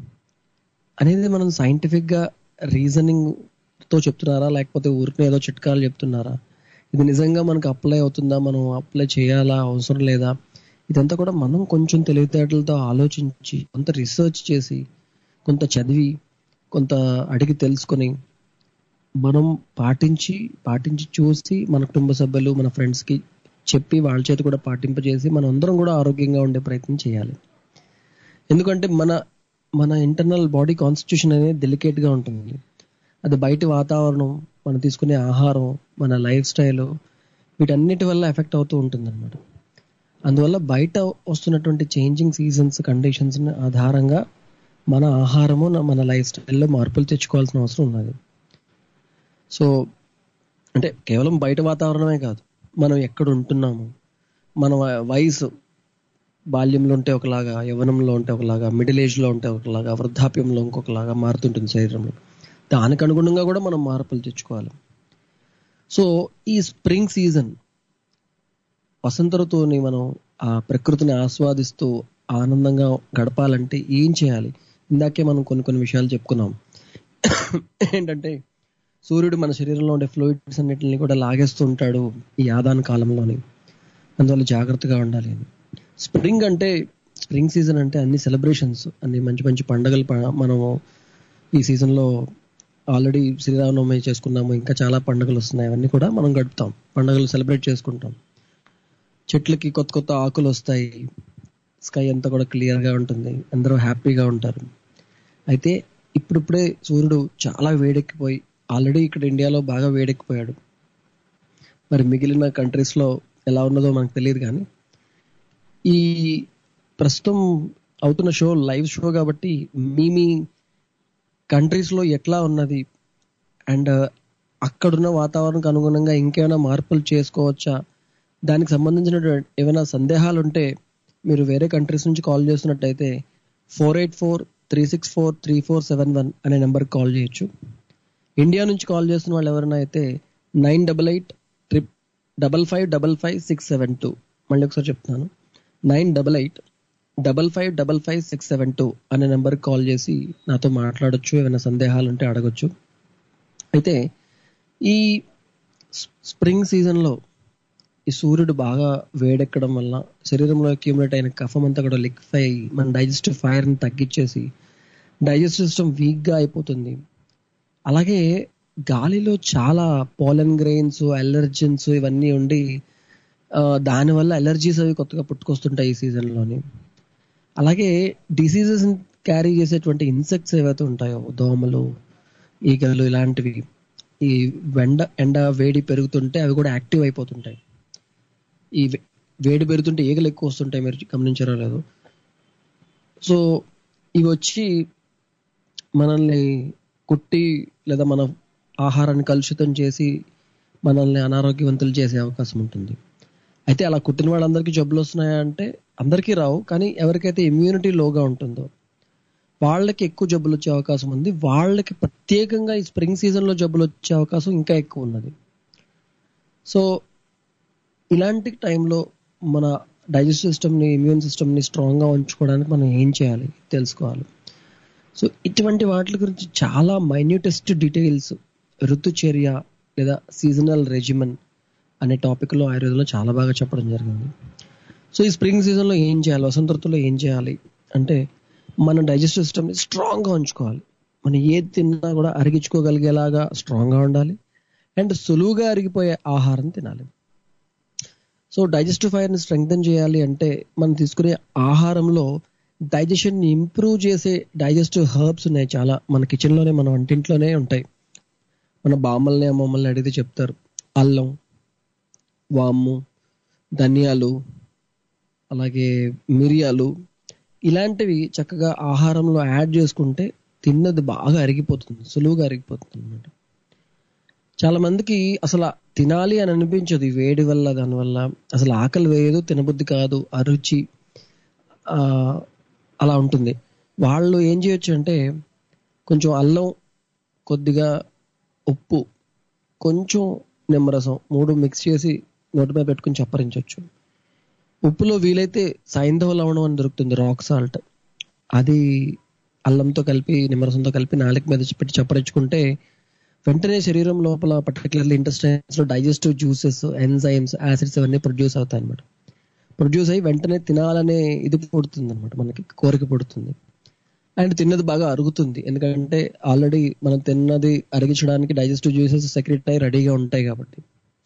అనేది మనం సైంటిఫిక్గా రీజనింగ్తో చెప్తున్నారా లేకపోతే ఊరికి ఏదో చిట్కాలు చెప్తున్నారా ఇది నిజంగా మనకు అప్లై అవుతుందా మనం అప్లై చేయాలా అవసరం లేదా ఇదంతా కూడా మనం కొంచెం తెలివితేటలతో ఆలోచించి కొంత రీసెర్చ్ చేసి కొంత చదివి కొంత అడిగి తెలుసుకొని మనం పాటించి పాటించి చూసి మన కుటుంబ సభ్యులు మన ఫ్రెండ్స్కి చెప్పి వాళ్ళ చేత కూడా పాటింపజేసి మనం అందరం కూడా ఆరోగ్యంగా ఉండే ప్రయత్నం చేయాలి ఎందుకంటే మన మన ఇంటర్నల్ బాడీ కాన్స్టిట్యూషన్ అనేది డెలికేట్గా ఉంటుంది అది బయట వాతావరణం మనం తీసుకునే ఆహారం మన లైఫ్ స్టైల్ వీటన్నిటి వల్ల ఎఫెక్ట్ అవుతూ ఉంటుంది అనమాట అందువల్ల బయట వస్తున్నటువంటి చేంజింగ్ సీజన్స్ కండిషన్స్ ఆధారంగా మన ఆహారము మన లైఫ్ స్టైల్లో మార్పులు తెచ్చుకోవాల్సిన అవసరం ఉన్నది సో అంటే కేవలం బయట వాతావరణమే కాదు మనం ఎక్కడ ఉంటున్నాము మన వయసు బాల్యంలో ఉంటే ఒకలాగా యవనంలో ఉంటే ఒకలాగా మిడిల్ ఏజ్లో ఉంటే ఒకలాగా వృద్ధాప్యంలో ఇంకొకలాగా మారుతుంటుంది శరీరంలో దానికి అనుగుణంగా కూడా మనం మార్పులు తెచ్చుకోవాలి సో ఈ స్ప్రింగ్ సీజన్ వసంత ఋతువుని మనం ఆ ప్రకృతిని ఆస్వాదిస్తూ ఆనందంగా గడపాలంటే ఏం చేయాలి ఇందాకే మనం కొన్ని కొన్ని విషయాలు చెప్పుకున్నాం ఏంటంటే సూర్యుడు మన శరీరంలో ఉండే ఫ్లూయిడ్స్ అన్నిటిని కూడా లాగేస్తూ ఉంటాడు ఈ ఆదాన కాలంలోని అందువల్ల జాగ్రత్తగా ఉండాలి అని స్ప్రింగ్ అంటే స్ప్రింగ్ సీజన్ అంటే అన్ని సెలబ్రేషన్స్ అన్ని మంచి మంచి పండుగలు మనము ఈ సీజన్లో ఆల్రెడీ శ్రీరామనవమి చేసుకున్నాము ఇంకా చాలా పండుగలు వస్తున్నాయి అవన్నీ కూడా మనం గడుపుతాం పండుగలు సెలబ్రేట్ చేసుకుంటాం చెట్లకి కొత్త కొత్త ఆకులు వస్తాయి స్కై అంతా కూడా క్లియర్గా ఉంటుంది అందరూ హ్యాపీగా ఉంటారు అయితే ఇప్పుడిప్పుడే సూర్యుడు చాలా వేడెక్కిపోయి ఆల్రెడీ ఇక్కడ ఇండియాలో బాగా వేడెక్కిపోయాడు మరి మిగిలిన కంట్రీస్లో ఎలా ఉన్నదో మనకు తెలియదు కానీ ఈ ప్రస్తుతం అవుతున్న షో లైవ్ షో కాబట్టి మీ మీ కంట్రీస్లో ఎట్లా ఉన్నది అండ్ అక్కడున్న వాతావరణానికి అనుగుణంగా ఇంకేమైనా మార్పులు చేసుకోవచ్చా దానికి సంబంధించిన ఏమైనా సందేహాలు ఉంటే మీరు వేరే కంట్రీస్ నుంచి కాల్ చేస్తున్నట్టయితే four eight four three six four three four seven one అనే నెంబర్కి కాల్ చేయొచ్చు ఇండియా నుంచి కాల్ చేస్తున్న వాళ్ళు ఎవరైనా అయితే nine double eight trip double five double five six seven two మళ్ళీ ఒకసారి చెప్తున్నాను nine double eight double five double five six seven two అనే నెంబర్కి కాల్ చేసి నాతో మాట్లాడొచ్చు ఏమైనా సందేహాలు ఉంటే అడగొచ్చు అయితే ఈ స్ప్రింగ్ సీజన్లో ఈ సూర్యుడు బాగా వేడెక్కడం వల్ల శరీరంలో అక్యూములేట్ అయిన కఫం అంతా కూడా లిక్ఫై అయ్యి మన డైజెస్టివ్ ఫైర్ని తగ్గించేసి డైజెస్టివ్ సిస్టమ్ వీక్గా అయిపోతుంది అలాగే గాలిలో చాలా పోలన్ గ్రెయిన్స్ అలర్జెన్స్ ఇవన్నీ ఉండి దానివల్ల అలర్జీస్ అవి కొత్తగా పుట్టుకొస్తుంటాయి ఈ సీజన్లోని అలాగే డిసీజెస్ క్యారీ చేసేటువంటి ఇన్సెక్ట్స్ ఏవైతే ఉంటాయో దోమలు ఈగలు ఇలాంటివి ఈ వెండ ఎండ వేడి పెరుగుతుంటే అవి కూడా యాక్టివ్ అయిపోతుంటాయి ఈ వేడి పెరుగుతుంటే ఈగలు ఎక్కువ వస్తుంటాయి మీరు గమనించారో లేదు సో ఇవి వచ్చి మనల్ని కుట్టి లేదా మన ఆహారాన్ని కలుషితం చేసి మనల్ని అనారోగ్యవంతులు చేసే అవకాశం ఉంటుంది అయితే అలా కుట్టిన వాళ్ళందరికీ జబ్బులు వస్తున్నాయా అంటే అందరికీ రావు కానీ ఎవరికైతే ఇమ్యూనిటీ లోగా ఉంటుందో వాళ్ళకి ఎక్కువ జబ్బులు వచ్చే అవకాశం ఉంది వాళ్ళకి ప్రత్యేకంగా ఈ స్ప్రింగ్ సీజన్ లో జబ్బులు వచ్చే అవకాశం ఇంకా ఎక్కువ ఉన్నది సో ఇలాంటి టైంలో మన డైజెస్టివ్ సిస్టమ్ని ఇమ్యూన్ సిస్టమ్ని స్ట్రాంగ్గా ఉంచుకోవడానికి మనం ఏం చేయాలి తెలుసుకోవాలి సో ఇటువంటి వాటి గురించి చాలా మైన్యూటెస్ట్ డీటెయిల్స్ ఋతుచర్య లేదా సీజనల్ రెజిమన్ అనే టాపిక్లో ఆయుర్వేదంలో చాలా బాగా చెప్పడం జరిగింది సో ఈ స్ప్రింగ్ సీజన్లో ఏం చేయాలి వసంత ఋతువులో ఏం చేయాలి అంటే మన డైజెస్టివ్ సిస్టమ్ని స్ట్రాంగ్గా ఉంచుకోవాలి మనం ఏది తిన్నా కూడా అరిగించుకోగలిగేలాగా స్ట్రాంగ్గా ఉండాలి అండ్ సులువుగా అరిగిపోయే ఆహారం తినాలి సో డైజెస్టివ్ ఫైర్ని స్ట్రెంగ్తన్ చేయాలి అంటే మనం తీసుకునే ఆహారంలో డైజెషన్ ని ఇంప్రూవ్ చేసే డైజెస్టివ్ హర్బ్స్ ఉన్నాయి చాలా మన కిచెన్ లోనే మన వంటింట్లోనే ఉంటాయి మన బామ్మల్ని అమ్మమ్మల్ని అడిగితే చెప్తారు అల్లం వాము ధనియాలు అలాగే మిరియాలు ఇలాంటివి చక్కగా ఆహారంలో యాడ్ చేసుకుంటే తిన్నది బాగా అరిగిపోతుంది సులువుగా అరిగిపోతుంది అనమాట చాలా మందికి అసలు తినాలి అని అనిపించదు ఈ వేడి వల్ల దానివల్ల అసలు ఆకలి వేయదు తినబుద్ధి కాదు అరుచి ఆ, అలా ఉంటుంది వాళ్ళు ఏం చేయొచ్చు అంటే కొంచెం అల్లం కొద్దిగా ఉప్పు కొంచెం నిమ్మరసం మూడు మిక్స్ చేసి నోటి మీద పెట్టుకుని చప్పరించవచ్చు ఉప్పులో వీలైతే సైంధవ లవణం అని దొరుకుతుంది రాక్ సాల్ట్ అది అల్లంతో కలిపి నిమ్మరసంతో కలిపి నాలుగు మీద పెట్టి చప్పరించుకుంటే వెంటనే శరీరం లోపల పర్టికులర్లీ ఇంటెస్టైన్స్ లో డైజెస్టివ్ జ్యూసెస్ ఎంజైమ్స్ యాసిడ్స్ అవన్నీ ప్రొడ్యూస్ అవుతాయి అనమాట ప్రొడ్యూస్ అయ్యి వెంటనే తినాలనే ఇది పుడుతుంది అనమాట మనకి కోరిక పుడుతుంది అండ్ తిన్నది బాగా అరుగుతుంది ఎందుకంటే ఆల్రెడీ మనం తిన్నది అరిగించడానికి డైజెస్టివ్ జ్యూసెస్ సెక్రెట్ అయ్యి రెడీగా ఉంటాయి కాబట్టి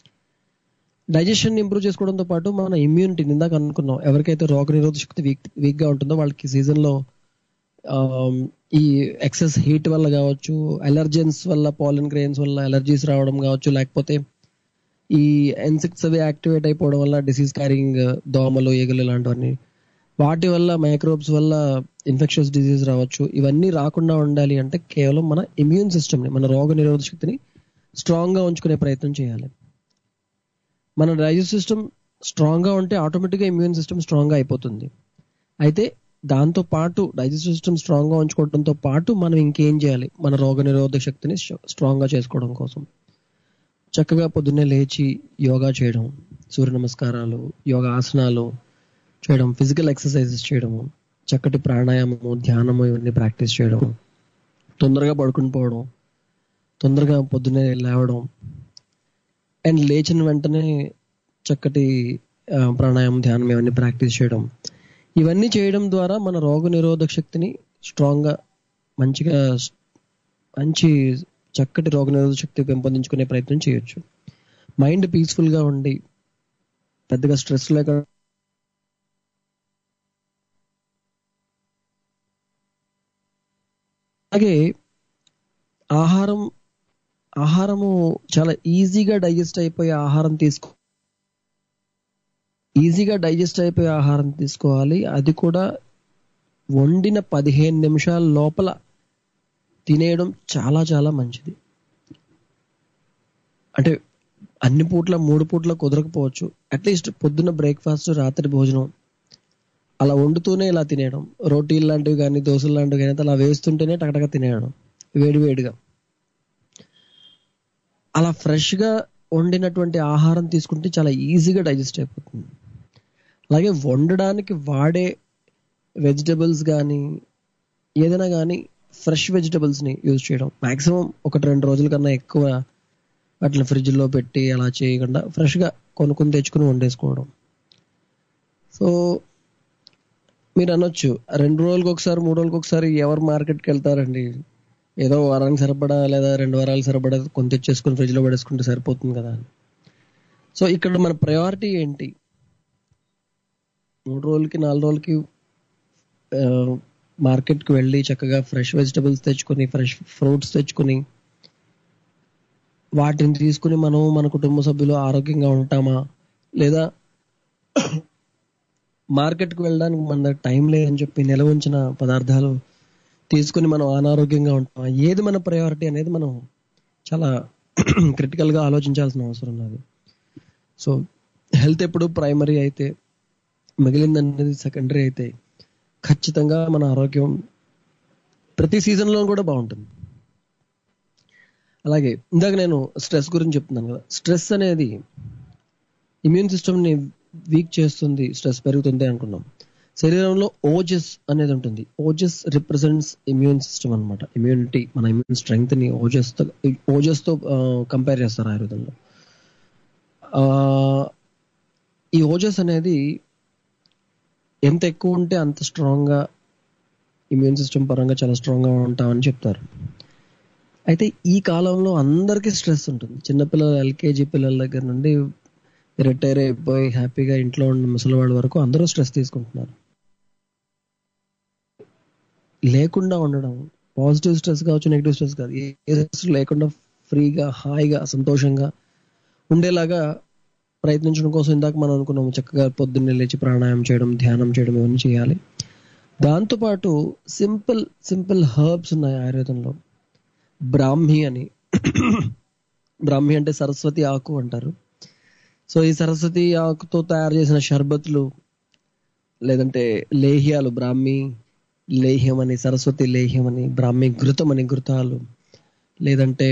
డైజెషన్ ఇంప్రూవ్ చేసుకోవడంతో పాటు మన ఇమ్యూనిటీ ఇందాక అనుకున్నాం ఎవరికైతే రోగ నిరోధక శక్తి వీక్ వీక్ గా ఉంటుందో వాళ్ళకి సీజన్ లో ఆమ్, ఈ ఎక్సెస్ హీట్ వల్ల కావచ్చు అలర్జెన్స్ వల్ల పాలన్ గ్రెయిన్స్ వల్ల అలర్జీస్ రావడం కావచ్చు లేకపోతే ఈ ఎన్సెక్ట్స్ అవి యాక్టివేట్ అయిపోవడం వల్ల డిసీజ్ క్యారింగ్ దోమలు ఈగలు ఇలాంటివన్నీ వాటి వల్ల మైక్రోబ్స్ వల్ల ఇన్ఫెక్షన్స్ డిసీజ్ రావచ్చు ఇవన్నీ రాకుండా ఉండాలి అంటే కేవలం మన ఇమ్యూన్ సిస్టమ్ని మన రోగ నిరోధక శక్తిని స్ట్రాంగ్ గా ఉంచుకునే ప్రయత్నం చేయాలి మన డైజెస్ట్ సిస్టమ్ స్ట్రాంగ్ గా ఉంటే ఆటోమేటిక్ గా ఇమ్యూన్ సిస్టమ్ స్ట్రాంగ్ గా అయిపోతుంది అయితే దాంతో పాటు డైజెస్టివ్ సిస్టమ్ స్ట్రాంగ్ గా ఉంచుకోవడంతో పాటు మనం ఇంకేం చేయాలి మన రోగ నిరోధక శక్తిని స్ట్రాంగ్ గా చేసుకోవడం కోసం చక్కగా పొద్దున్నే లేచి యోగా చేయడం సూర్య నమస్కారాలు యోగా ఆసనాలు చేయడం ఫిజికల్ ఎక్సర్సైజెస్ చేయడము చక్కటి ప్రాణాయామము ధ్యానము ఇవన్నీ ప్రాక్టీస్ చేయడం తొందరగా పడుకుని పోవడం తొందరగా పొద్దున్నే లేవడం అండ్ లేచిన వెంటనే చక్కటి ఆ, ప్రాణాయామం ధ్యానం ఇవన్నీ ప్రాక్టీస్ చేయడం ఇవన్నీ చేయడం ద్వారా మన రోగ నిరోధక శక్తిని స్ట్రాంగ్ గా మంచిగా స్- మంచి చక్కటి రోగ నిరోధక శక్తి పెంపొందించుకునే ప్రయత్నం చేయొచ్చు మైండ్ పీస్ఫుల్ గా ఉండి పెద్దగా స్ట్రెస్ లేక అలాగే ఆహారం ఆహారము చాలా ఈజీగా డైజెస్ట్ అయిపోయే ఆహారం తీసుకో ఈజీగా డైజెస్ట్ అయిపోయే ఆహారం తీసుకోవాలి అది కూడా వండిన పదిహేను నిమిషాల లోపల తినేయడం చాలా చాలా మంచిది అంటే అన్ని పూట్ల మూడు పూట్ల కుదరకపోవచ్చు అట్లీస్ట్ పొద్దున్న బ్రేక్ఫాస్ట్ రాత్రి భోజనం అలా వండుతూనే ఇలా తినేయడం రోటీలు లాంటివి కానీ దోశలు లాంటివి కానీ అలా వేస్తుంటేనే టకటక తినేయడం వేడి వేడిగా అలా ఫ్రెష్ గా వండినటువంటి ఆహారం తీసుకుంటే చాలా ఈజీగా డైజెస్ట్ అయిపోతుంది అలాగే వండడానికి వాడే వెజిటబుల్స్ కానీ ఏదైనా కానీ ఫ్రెష్ వెజిటబుల్స్ ని యూజ్ చేయడం మాక్సిమం ఒకటి రెండు రోజుల కన్నా ఎక్కువ వాటిని ఫ్రిడ్జ్ లో పెట్టి అలా చేయకుండా ఫ్రెష్ గా కొనుక్కొని తెచ్చుకుని వండేసుకోవడం సో మీరు అనొచ్చు రెండు రోజులకు ఒకసారి మూడు రోజులకు ఒకసారి ఎవరు మార్కెట్కి వెళ్తారండి ఏదో వారానికి సరిపడా లేదా రెండు వారాలు సరిపడా కొంత తెచ్చేసుకుని ఫ్రిడ్జ్ లో పడేసుకుంటే సరిపోతుంది కదా అని సో ఇక్కడ మన ప్రయారిటీ ఏంటి మూడు రోజులకి నాలుగు రోజులకి మార్కెట్కి వెళ్ళి చక్కగా ఫ్రెష్ వెజిటబుల్స్ తెచ్చుకొని ఫ్రెష్ ఫ్రూట్స్ తెచ్చుకొని వాటిని తీసుకుని మనం మన కుటుంబ సభ్యులు ఆరోగ్యంగా ఉంటామా లేదా మార్కెట్కి వెళ్ళడానికి మన దగ్గర టైం లేదని చెప్పి నిల్వ ఉంచిన పదార్థాలు తీసుకుని మనం అనారోగ్యంగా ఉంటామా ఏది మన ప్రయారిటీ అనేది మనం చాలా క్రిటికల్ గా ఆలోచించాల్సిన అవసరం ఉన్నది సో హెల్త్ ఎప్పుడు ప్రైమరీ అయితే మిగిలింది అనేది సెకండరీ అయితే ఖచ్చితంగా మన ఆరోగ్యం ప్రతి సీజన్లో కూడా బాగుంటుంది అలాగే ఇందాక నేను స్ట్రెస్ గురించి చెప్తున్నాను కదా స్ట్రెస్ అనేది ఇమ్యూన్ సిస్టమ్ని వీక్ చేస్తుంది స్ట్రెస్ పెరుగుతుంది అనుకున్నాం శరీరంలో ఓజస్ అనేది ఉంటుంది ఓజస్ రిప్రజెంట్స్ ఇమ్యూన్ సిస్టమ్ అన్నమాట ఇమ్యూనిటీ మన ఇమ్యూన్ స్ట్రెంగ్త్ ని ఓజస్ తో ఓజస్ తో కంపేర్ చేస్తారు ఆయుర్వేదంలో ఆ, ఈ ఓజస్ అనేది ఎంత ఎక్కువ ఉంటే అంత స్ట్రాంగ్ గా ఇమ్యూన్ సిస్టమ్ పరంగా చాలా స్ట్రాంగ్ గా ఉంటామని చెప్తారు అయితే ఈ కాలంలో అందరికీ స్ట్రెస్ ఉంటుంది చిన్నపిల్లలు ఎల్కేజీ పిల్లల దగ్గర నుండి రిటైర్ అయిపోయి హ్యాపీగా ఇంట్లో ఉన్న ముసలి వాళ్ళ వరకు అందరూ స్ట్రెస్ తీసుకుంటున్నారు లేకుండా ఉండడం పాజిటివ్ స్ట్రెస్ కావచ్చు నెగిటివ్ స్ట్రెస్ కాదు ఏ స్ట్రెస్ లేకుండా ఫ్రీగా హాయిగా సంతోషంగా ఉండేలాగా ప్రయత్నించడం కోసం ఇందాక మనం అనుకున్నాము చక్కగా పొద్దున్నే లేచి ప్రాణాయామం చేయడం ధ్యానం చేయడం ఇవన్నీ చేయాలి దాంతోపాటు సింపుల్ సింపుల్ హర్బ్స్ ఉన్నాయి ఆయుర్వేదంలో బ్రాహ్మి అని బ్రాహ్మి అంటే సరస్వతి ఆకు అంటారు సో ఈ సరస్వతి ఆకుతో తయారు చేసిన షర్బత్లు లేదంటే లేహ్యాలు బ్రాహ్మి లేహ్యం అని సరస్వతి లేహ్యం అని బ్రాహ్మి ఘృతం అని ఘృతాలు లేదంటే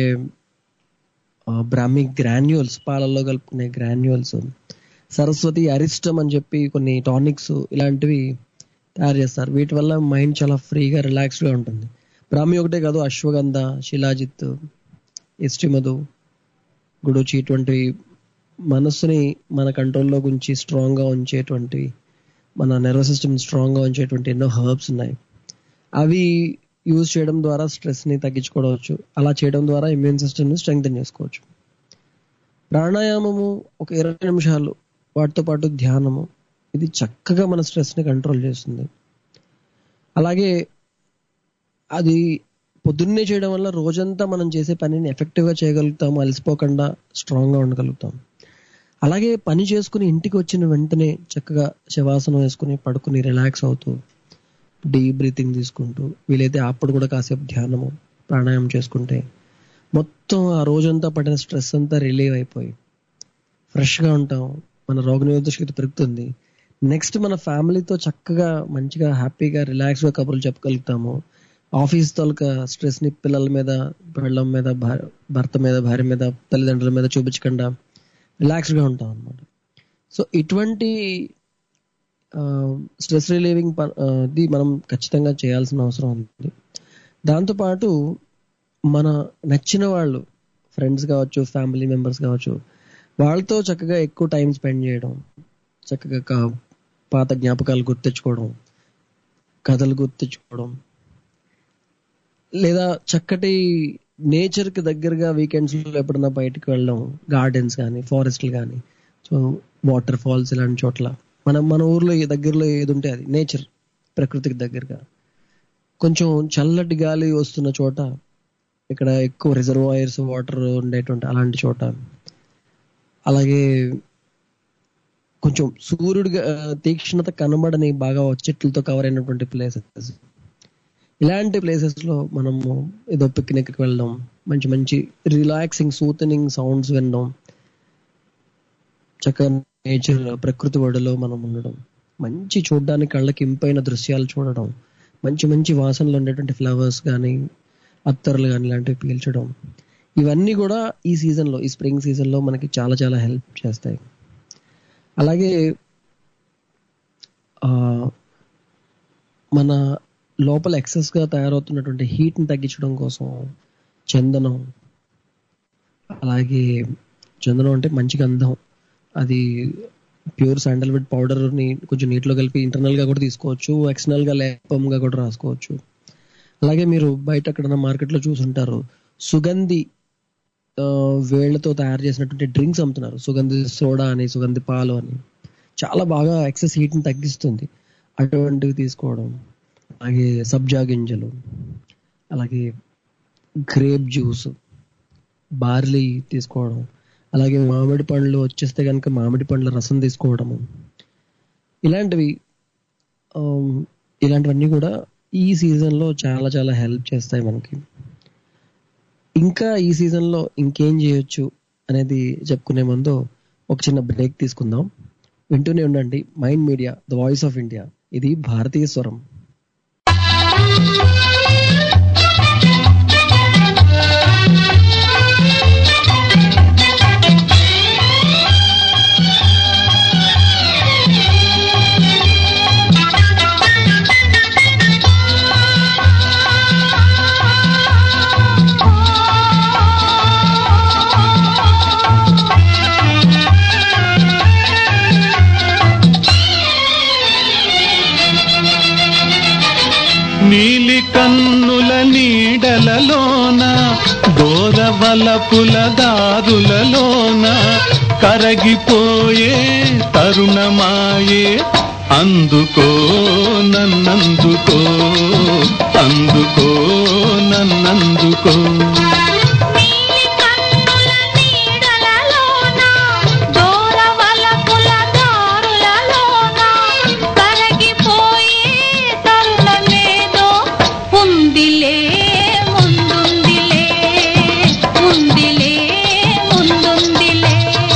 ఆ, బ్రాహ్మి గ్రాన్యూల్స్ పాలల్లో కలుపుకునే గ్రాన్యూల్స్ సరస్వతి అరిష్టం అని చెప్పి కొన్ని టానిక్స్ ఇలాంటివి తయారు చేస్తారు వీటి వల్ల మైండ్ చాలా ఫ్రీగా రిలాక్స్డ్గా ఉంటుంది బ్రాహ్మి ఒకటే కాదు అశ్వగంధ శిలాజిత్ ఎస్టిమధు గుడుచి ఇటువంటి మనస్సుని మన కంట్రోల్లో ఉంచి స్ట్రాంగ్ గా ఉంచేటువంటి మన నర్వస్ సిస్టమ్ స్ట్రాంగ్ గా ఉంచేటువంటి ఎన్నో హర్బ్స్ ఉన్నాయి అవి యూజ్ చేయడం ద్వారా స్ట్రెస్ ని తగ్గించుకోవచ్చు అలా చేయడం ద్వారా ఇమ్యూన్ సిస్టమ్ ని స్ట్రెంగ్తన్ చేసుకోవచ్చు ప్రాణాయామము ఒక ఇరవై నిమిషాలు వాటితో పాటు ధ్యానము ఇది చక్కగా మన స్ట్రెస్ ని కంట్రోల్ చేస్తుంది అలాగే అది పొద్దున్నే చేయడం వల్ల రోజంతా మనం చేసే పనిని ఎఫెక్టివ్ గా చేయగలుగుతాం అలసిపోకుండా స్ట్రాంగ్ గా ఉండగలుగుతాం అలాగే పని చేసుకుని ఇంటికి వచ్చిన వెంటనే చక్కగా శవాసనం వేసుకుని పడుకుని రిలాక్స్ అవుతూ డీప్ బ్రీతింగ్ తీసుకుంటూ వీలైతే అప్పుడు కూడా కాసేపు ధ్యానము ప్రాణాయామం చేసుకుంటే మొత్తం ఆ రోజంతా పడిన స్ట్రెస్ అంతా రిలీవ్ అయిపోయి ఫ్రెష్ గా ఉంటాం మన రోగనిరోధక శక్తి పెరుగుతుంది నెక్స్ట్ మన ఫ్యామిలీతో చక్కగా మంచిగా హ్యాపీగా రిలాక్స్ గా కబుర్లు చెప్పగలుగుతాము ఆఫీస్ తాలూకా స్ట్రెస్ ని పిల్లల మీద పెళ్ళం మీద భా- భర్త మీద భార్య మీద తల్లిదండ్రుల మీద చూపించకుండా రిలాక్స్ గా ఉంటాం అన్నమాట సో ఇటువంటి స్ట్రెస్ రిలీవింగ్ ఇది మనం ఖచ్చితంగా చేయాల్సిన అవసరం ఉంది దాంతోపాటు మన నచ్చిన వాళ్ళు ఫ్రెండ్స్ కావచ్చు ఫ్యామిలీ మెంబర్స్ కావచ్చు వాళ్ళతో చక్కగా ఎక్కువ టైం స్పెండ్ చేయడం చక్కగా కా- పాత జ్ఞాపకాలు గుర్తించుకోవడం కథలు గుర్తించుకోవడం లేదా చక్కటి నేచర్ కి దగ్గరగా వీకెండ్స్ లో ఎప్పుడన్నా బయటకు వెళ్ళడం గార్డెన్స్ కానీ ఫారెస్ట్లు కానీ సో వాటర్ ఫాల్స్ ఇలాంటి చోట్ల మనం మన ఊర్లో ఏ దగ్గరలో ఏది ఉంటే అది నేచర్ ప్రకృతికి దగ్గరగా కొంచెం చల్లటి గాలి వస్తున్న చోట ఇక్కడ ఎక్కువ రిజర్వాయర్స్ వాటర్ ఉండేటువంటి అలాంటి చోట అలాగే కొంచెం సూర్యుడి తీక్షణత కనబడని బాగా చెట్లతో కవర్ అయినటువంటి ప్లేసెస్ ఇలాంటి ప్లేసెస్ లో మనము ఏదో పిక్నిక్ కి వెళ్ళడం మంచి మంచి రిలాక్సింగ్ సూతనింగ్ సౌండ్స్ వినడం చక్కగా నేచర్ ప్రకృతి ఒడిలో మనం ఉండడం మంచి చూడడానికి కళ్ళకి ఇంపైన దృశ్యాలు చూడడం మంచి మంచి వాసనలు ఉండేటువంటి ఫ్లవర్స్ కానీ అత్తర్లు కానీ ఇలాంటివి పీల్చడం ఇవన్నీ కూడా ఈ సీజన్ లో ఈ స్ప్రింగ్ సీజన్ లో మనకి చాలా చాలా హెల్ప్ చేస్తాయి అలాగే ఆ మన లోపల ఎక్సెస్ గా తయారవుతున్నటువంటి హీట్ ని తగ్గించడం కోసం చందనం అలాగే చందనం అంటే మంచి గంధం అది ప్యూర్ శాండల్వుడ్ పౌడర్ ని కొంచెం నీటిలో కలిపి ఇంటర్నల్ గా కూడా తీసుకోవచ్చు ఎక్స్టర్నల్ గా లేపంగా కూడా రాసుకోవచ్చు అలాగే మీరు బయట ఎక్కడన్నా మార్కెట్ లో చూసుంటారు సుగంధి ఆ, వేళ్లతో తయారు చేసినటువంటి డ్రింక్స్ అమ్ముతున్నారు సుగంధి సోడా అని సుగంధి పాలు అని చాలా బాగా ఎక్సెస్ హీట్ ని తగ్గిస్తుంది అటువంటివి తీసుకోవడం అలాగే సబ్జా గింజలు అలాగే గ్రేప్ జ్యూస్ బార్లీ తీసుకోవడం అలాగే మామిడి పండ్లు వచ్చేస్తే కనుక మామిడి పండ్ల రసం తీసుకోవడము ఇలాంటివి ఆమ్, ఇలాంటివన్నీ కూడా ఈ సీజన్ లో చాలా చాలా హెల్ప్ చేస్తాయి మనకి ఇంకా ఈ సీజన్ లో ఇంకేం చేయొచ్చు అనేది చెప్పుకునే ముందు ఒక చిన్న బ్రేక్ తీసుకుందాం వింటూనే ఉండండి mind media the voice of India ఇది భారతీయ స్వరం నీలి కన్నుల నీడలలోన దోరవలపుల దారులలోన కరగిపోయే తరుణమాయే అందుకో నన్నందుకో అందుకో నన్నందుకో నీలి కన్నుల నీడలలోన దూరవలపుల దారులలోన కరగిపోయే తరుణమేదో ఉందిలే ముందుందిలే ఉందిలే ముందుందిలే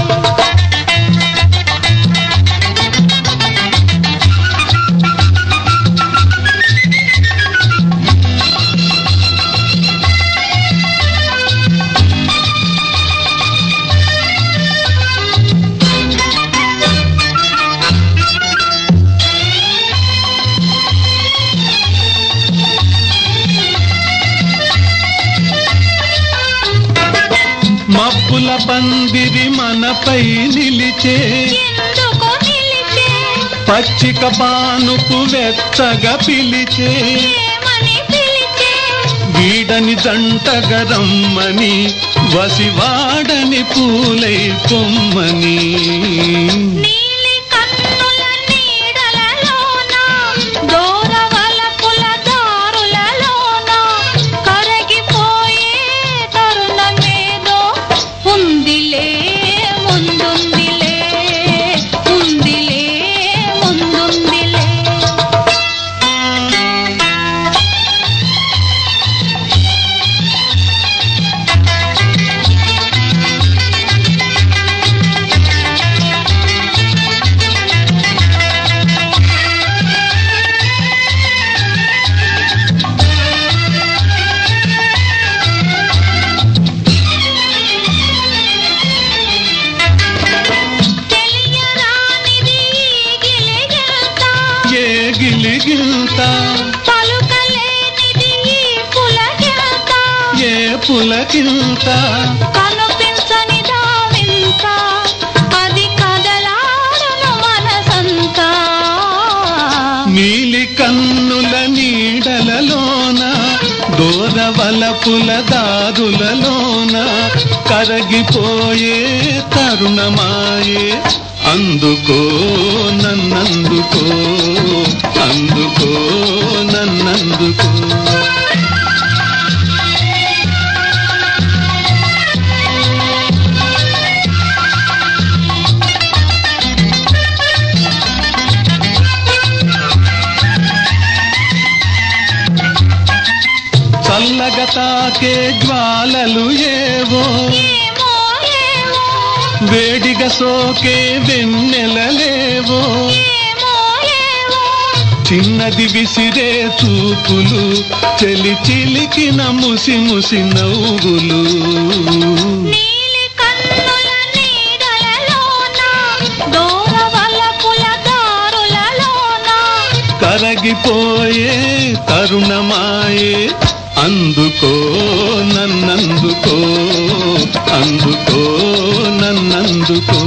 మబ్బుల పందిరి మనపై నిలిచే ఎందుకు నిలిచే పచ్చిక పానుపు వెచ్చగా పిలిచే ఏమని పిలిచే వీడని జంటగా రమ్మని వసివాడని పూలై పొమ్మని నీలి కన్నుల నీడలలోన దూరవలపుల దారులలోన కరగిపోయే తరుణమేదో ఉందిలే ముందుందిలే ఉందిలే ముందుందిలే తెలియరానిది ఈ గిలిగిల్త, ఏ గిలిగిల్త పలుకలేనిది ఈ పులకిల్త, ఏ పులకింత కనిపించని దావింత, అది కదలాడును మనసంతా. నీలి కన్నుల నీడలలోన దూరవలపుల దారులలోన కరగిపోయే తరుణమాయే అందుకో నన్నందుకో అందుకో నన్నందుకో చల్లగా తాకే జ్వాలలు ఏవో ఏమో ఏమో, వేడిగా సోకే వెన్నెలలేవో ఏమో ఏమో, చిన్నది విసిరే చూపులు చెలి చిలికిన ముసి ముసి నవ్వులు నీలి కన్నుల నీడలలోన, దూరవలపుల దారులలోన కరగిపోయే తరుణమాయే అందుకో నన్నందుకో అందుకో నన్నందుకో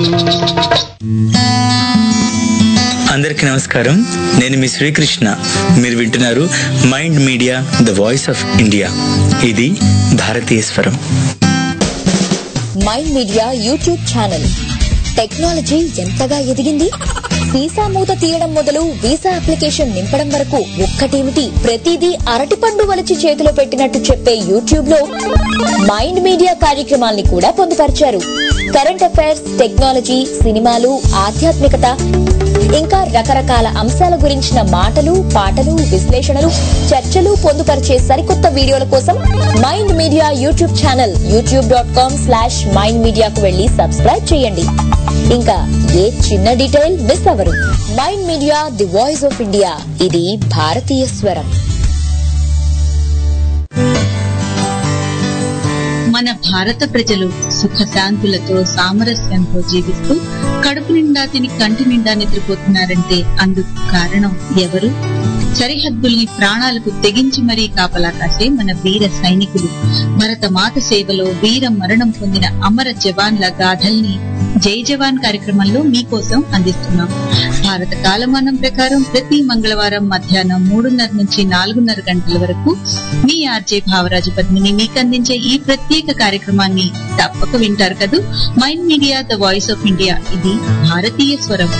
అందరికీ నమస్కారం నేను మీ శ్రీకృష్ణ మీరు వింటున్నారు mind media the voice of India ఇది భారతీయ స్వరం mind media YouTube channel technology ఎంతగా ఎదిగింది వీసా మూత తీయడం మొదలు వీసా అప్లికేషన్ నింపడం వరకు ఒక్కటేమిటి ప్రతిదీ అరటిపండు వలిచి చేతిలో పెట్టినట్టు చెప్పే యూట్యూబ్ లో మైండ్ మీడియా కార్యక్రమాల్ని కూడా పొందుపరిచారు కరెంట్ అఫైర్స్ టెక్నాలజీ సినిమాలు ఆధ్యాత్మికత ఇంకా రకరకాల అంశాల గురించిన మాటలు పాటలు విశ్లేషణలు చర్చలు పొందుపరిచే సరికొత్త వీడియోల కోసం mind media YouTube channel YouTube dot com slash mind మీడియాకు వెళ్లి సబ్స్క్రైబ్ చేయండి ఇంకా ఏ చిన్న డీటెయిల్ మిస్ అవ్వరు mind media the voice of India ఇది భారతీయ స్వరం మన భారత ప్రజలు సుఖశాంతులతో సామరస్యంతో జీవిస్తూ కడుపు నిండా తిని కంటి నిండా నిద్రపోతున్నారంటే అందుకు కారణం ఎవరు సరిహద్దుల్ని ప్రాణాలకు తెగించి మరీ కాపలా కాసే మన వీర సైనికులు భరత మాత సేవలో వీర మరణం పొందిన అమర జవాన్ల గాథల్ని జై జవాన్ కార్యక్రమంలో మీకోసం అందిస్తున్నాం భారత కాలమానం ప్రకారం ప్రతి మంగళవారం మధ్యాహ్నం మూడున్నర నుంచి నాలుగున్నర గంటల వరకు మీ ఆర్జే భావరాజు పద్మిని మీకు అందించే ఈ ప్రత్యేక కార్యక్రమాన్ని తప్పక వింటారు కదూ mind media the voice of India ఇది భారతీయ స్వరం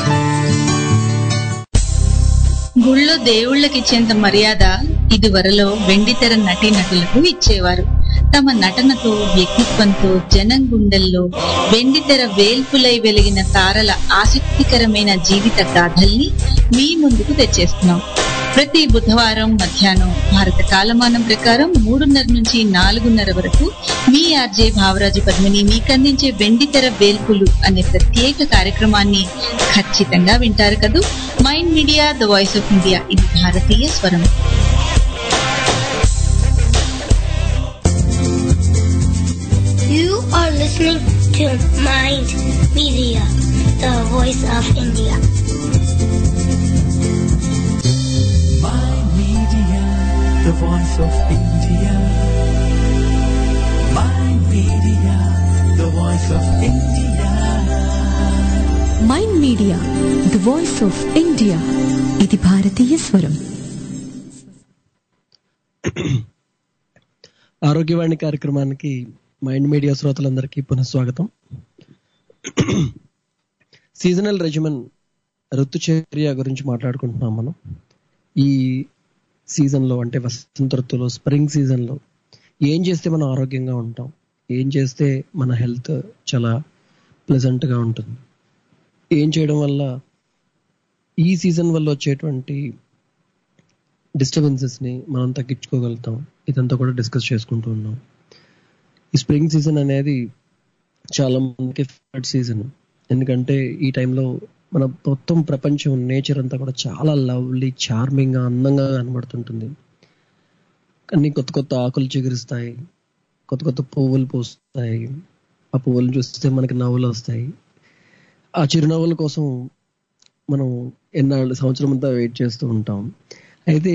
గుళ్ళో దేవుళ్ళకిచ్చేంత మర్యాద ఇదివరలో వెండితెర నటీ నటులకు ఇచ్చేవారు తమ నటనతో వ్యక్తిత్వంతో జనం గుండెల్లో వెండితెర వేల్పులై వెలిగిన తారల ఆసక్తికరమైన జీవిత గాథల్ని మీ ముందుకు తెచ్చేస్తున్నాం ప్రతి బుధవారం మధ్యాహ్నం భారత కాలమానం ప్రకారం మూడున్నర నుంచి నాలుగున్నర వరకు మీ ఆర్జే భావరాజు పద్మిని మీకందించే వెండితెర వేల్పులు అనే ప్రత్యేక కార్యక్రమాన్ని ఖచ్చితంగా వింటారు కదూ mind media the voice of India ఇది భారతీయ స్వరం You are listening to Mind Media, the voice of India. Mind Media, the voice of India. Mind Media, the voice of India. Mind media the voice of India ఇది భారతీయ స్వరం ఆరోగ్యవాణి కార్యక్రమానికి mind media శ్రోతలందరికీ పునఃస్వాగతం seasonal regimen ఋతుచర్య గురించి మాట్లాడుకుంటున్నాం మనం ఈ సీజన్లో అంటే వసంత ఋతువులో స్ప్రింగ్ సీజన్లో ఏం చేస్తే మనం ఆరోగ్యంగా ఉంటాం ఏం చేస్తే మన హెల్త్ చాలా ప్లెజెంట్గా ఉంటుంది ఏం చేయడం వల్ల ఈ సీజన్ వల్ల వచ్చేటువంటి డిస్టర్బెన్సెస్ని మనం తగ్గించుకోగలుగుతాం ఇదంతా కూడా డిస్కస్ చేసుకుంటూ ఉన్నాం ఈ స్ప్రింగ్ సీజన్ అనేది చాలా మందికి ఫేవరెట్ సీజన్ ఎందుకంటే ఈ టైంలో మన మొత్తం ప్రపంచం నేచర్ అంతా కూడా చాలా లవ్లీ చార్మింగ్గా అందంగా కనబడుతుంటుంది అన్ని కొత్త కొత్త ఆకులు చిగురిస్తాయి కొత్త కొత్త పువ్వులు పూస్తాయి ఆ పువ్వులు చూస్తే మనకి నవ్వులు వస్తాయి ఆ చిరునవ్వుల కోసం మనం ఎన్నాళ్ళు సంవత్సరం అంతా వెయిట్ చేస్తూ ఉంటాం అయితే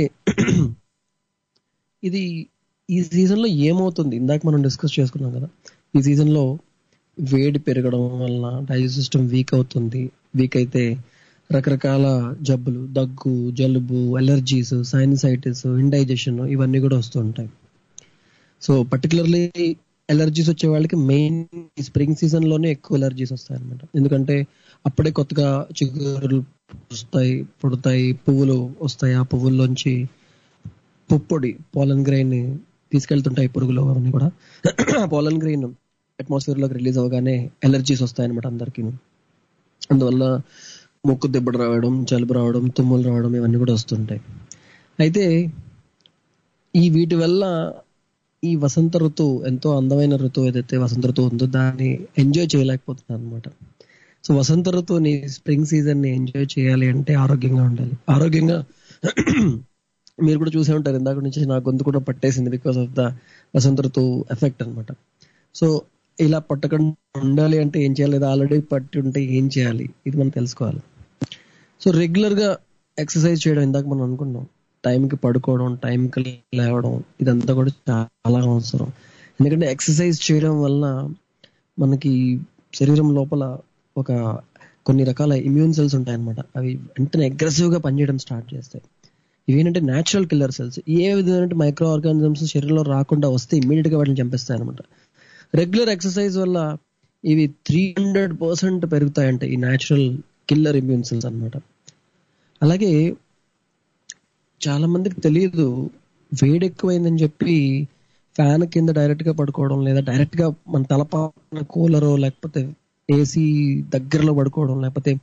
ఇది ఈ సీజన్లో ఏమవుతుంది ఇందాక మనం డిస్కస్ చేసుకున్నాం కదా ఈ సీజన్లో వేడి పెరగడం వలన డైజెస్ట్ సిస్టమ్ వీక్ అవుతుంది వీక్ అయితే రకరకాల జబ్బులు దగ్గు జలుబు అలర్జీస్ సైనసైటిస్ ఇండైజెషన్ ఇవన్నీ కూడా వస్తూ ఉంటాయి సో పర్టికులర్లీ ఎలర్జీస్ వచ్చే వాళ్ళకి మెయిన్ స్ప్రింగ్ సీజన్ లోనే ఎక్కువ ఎలర్జీస్ వస్తాయి అనమాట ఎందుకంటే అప్పుడే కొత్తగా చిగురులు వస్తాయి పుడతాయి పువ్వులు వస్తాయి ఆ పువ్వుల్లోంచి పుప్పొడి పోలన్ గ్రెయిన్ తీసుకెళ్తుంటాయి పురుగులు అవన్నీ కూడా పోలన్ గ్రెయిన్ అట్మాస్ఫియర్ లోకి రిలీజ్ అవగానే ఎలర్జీస్ వస్తాయి అనమాట అందరికి అందువల్ల ముక్కు దెబ్బడు రావడం జలుబు రావడం తుమ్ములు రావడం ఇవన్నీ కూడా వస్తుంటాయి అయితే ఈ వీటి వల్ల ఈ వసంత ఋతువు ఎంతో అందమైన ఋతువు ఏదైతే వసంత ఋతువు ఉందో దాన్ని ఎంజాయ్ చేయలేకపోతున్నాను అనమాట సో వసంత ఋతువుని స్ప్రింగ్ సీజన్ ని ఎంజాయ్ చేయాలి అంటే ఆరోగ్యంగా ఉండాలి ఆరోగ్యంగా మీరు కూడా చూసే ఉంటారు ఇందాక నుంచి నా గొంతు కూడా పట్టేసింది బికాస్ ఆఫ్ ద వసంత ఋతువు ఎఫెక్ట్ అనమాట సో ఇలా పట్టకుండా ఉండాలి అంటే ఏం చేయాలి లేదా ఆల్రెడీ పట్టి ఉంటే ఏం చేయాలి ఇది మనం తెలుసుకోవాలి సో రెగ్యులర్ గా ఎక్సర్సైజ్ చేయడం ఇందాక మనం అనుకున్నాం టైంకి పడుకోవడం టైంకి లేవడం ఇదంతా కూడా చాలా అవసరం ఎందుకంటే ఎక్సర్సైజ్ చేయడం వల్ల మనకి శరీరం లోపల ఒక కొన్ని రకాల ఇమ్యూన్ సెల్స్ ఉంటాయన్నమాట అవి వెంటనే అగ్రెసివ్ గా పనిచేయడం స్టార్ట్ చేస్తాయి ఇవి ఏంటంటే న్యాచురల్ కిల్లర్ సెల్స్ ఏ విధమైన మైక్రో ఆర్గానిజమ్స్ శరీరంలో రాకుండా వస్తే ఇమీడియట్ గా వాటిని చంపేస్తాయి అనమాట రెగ్యులర్ ఎక్సర్సైజ్ వల్ల ఇవి త్రీ హండ్రెడ్ పర్సెంట్ పెరుగుతాయంట ఈ న్యాచురల్ కిల్లర్ ఇమ్యూన్ సెల్స్ అనమాట అలాగే చాలా మందికి తెలియదు వేడి ఎక్కువైందని చెప్పి ఫ్యాన్ కింద డైరెక్ట్ గా పడుకోవడం లేదా డైరెక్ట్ గా మన తలపాన కూలరో లేకపోతే ఏసీ దగ్గరలో పడుకోవడం లేకపోతే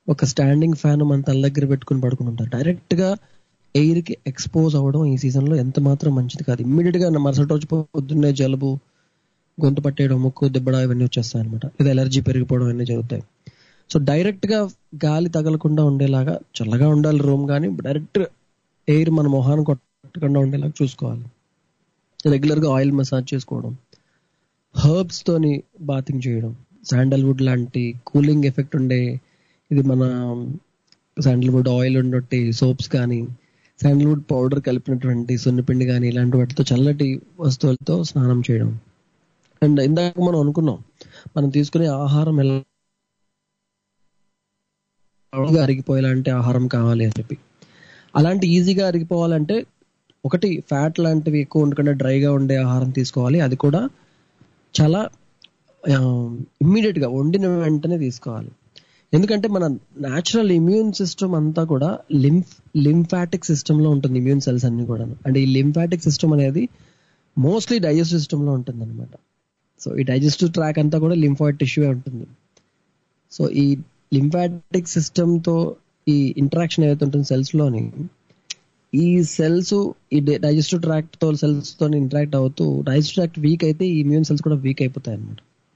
ఒక స్టాండింగ్ ఫ్యాన్ మన తల దగ్గర పెట్టుకుని పడుకుని ఉంటారు డైరెక్ట్ గా ఎయిర్ కి ఎక్స్పోజ్ అవ్వడం ఈ సీజన్ లో ఎంత మాత్రం మంచిది కాదు ఇమ్మీడియట్ గా మరుసటి రోజు పొద్దున్నే జలుబు గొంతు పట్టేయడం ముక్కు దిబ్బడ ఇవన్నీ వచ్చేస్తాయి అనమాట లేదా ఎలర్జీ పెరిగిపోవడం ఇవన్నీ జరుగుతాయి సో డైరెక్ట్ గా గాలి తగలకుండా ఉండేలాగా చల్లగా ఉండాలి రూమ్ కానీ డైరెక్ట్ ఎయిర్ మన మొహాన్ని కొట్టకుండా ఉండేలాగా చూసుకోవాలి రెగ్యులర్ గా ఆయిల్ మసాజ్ చేసుకోవడం హర్బ్స్ తోని బాతింగ్ చేయడం శాండల్వుడ్ లాంటి కూలింగ్ ఎఫెక్ట్ ఉండే ఇది మన శాండల్వుడ్ ఆయిల్ ఉన్నట్టు సోప్స్ కానీ శాండల్వుడ్ పౌడర్ కలిపినటువంటి సున్నిపిండి కానీ ఇలాంటి వాటితో చల్లటి వస్తువులతో స్నానం చేయడం అండ్ ఇందాక మనం అనుకున్నాం మనం తీసుకునే ఆహారం ఎలా అరిగిపోయేలాంటి ఆహారం కావాలి అని చెప్పి అలాంటి ఈజీగా అరిగిపోవాలంటే ఒకటి ఫ్యాట్ లాంటివి ఎక్కువ ఉండకుండా డ్రైగా ఉండే ఆహారం తీసుకోవాలి అది కూడా చాలా ఇమ్మీడియట్ గా వండిన వెంటనే తీసుకోవాలి ఎందుకంటే మన న్యాచురల్ ఇమ్యూన్ సిస్టమ్ అంతా కూడా లింఫ్ లింఫాటిక్ సిస్టమ్ లో ఉంటుంది ఇమ్యూన్ సెల్స్ అన్ని కూడా అంటే ఈ లింఫాటిక్ సిస్టమ్ అనేది మోస్ట్లీ డైజెస్టివ్ సిస్టమ్ లో ఉంటుంది అనమాట సో ఈ డైజెస్టివ్ ట్రాక్ అంతా కూడా లింఫాయిడ్ టిష్యూ ఉంటుంది సో ఈ లింఫాటిక్ సిస్టమ్ తో ఈ ఇంటరాక్షన్ ఏదైతే ఉంటుంది సెల్స్ లోని ఈ సెల్స్ ఈ డైజెస్టివ్ ట్రాక్ట్ తో సెల్స్ తో ఇంటరాక్ట్ అవుతూ డైజెస్టివ్ ట్రాక్ట్ వీక్ అయితే ఈ ఇమ్యూన్ సెల్స్ కూడా వీక్ అయిపోతాయి అనమాట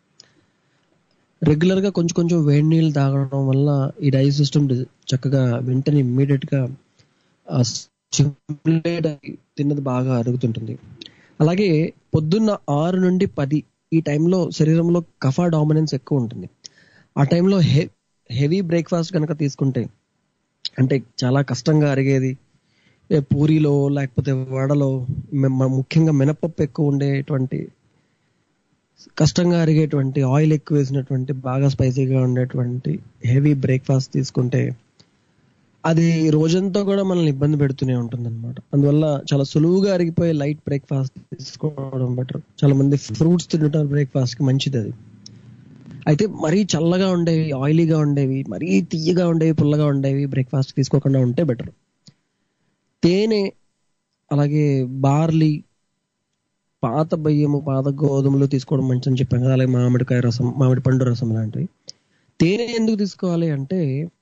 రెగ్యులర్ గా కొంచెం కొంచెం వేడి నీళ్ళు తాగడం వల్ల ఈ డైజెస్ట్ సిస్టమ్ చక్కగా వెంటనే ఇమ్మీడియట్ గా స్టిమ్యులేట్ అయ్యి తిన్నది బాగా అరుగుతుంటుంది అలాగే పొద్దున్న ఆరు నుండి పది ఈ టైంలో శరీరంలో కఫా డామినెన్స్ ఎక్కువ ఉంటుంది ఆ టైంలో హె హెవీ బ్రేక్ఫాస్ట్ కనుక తీసుకుంటే అంటే చాలా కష్టంగా అరిగేది ఏ పూరిలో లేకపోతే వడలో మె- ముఖ్యంగా మినపప్పు ఎక్కువ ఉండేటువంటి కష్టంగా అరిగేటువంటి ఆయిల్ ఎక్కువ వేసినటువంటి బాగా స్పైసీగా ఉండేటువంటి హెవీ బ్రేక్ఫాస్ట్ తీసుకుంటే అది రోజంతా కూడా మనల్ని ఇబ్బంది పెడుతూనే ఉంటుంది అనమాట అందువల్ల చాలా సులువుగా అరిగిపోయే లైట్ బ్రేక్ఫాస్ట్ తీసుకోవడం బెటర్ చాలా మంది ఫ్రూట్స్ తింటారు బ్రేక్ఫాస్ట్ కి మంచిది అది అయితే మరీ చల్లగా ఉండేవి ఆయిలీగా ఉండేవి మరీ తీయగా ఉండేవి పుల్లగా ఉండేవి బ్రేక్ఫాస్ట్ తీసుకోకుండా ఉంటే బెటర్ తేనె అలాగే బార్లీ పాత బియ్యము పాత గోధుమలు తీసుకోవడం మంచిదని చెప్పాను కదా అలాగే మామిడికాయ రసం మామిడి పండు రసం లాంటివి తేనె ఎందుకు తీసుకోవాలి అంటే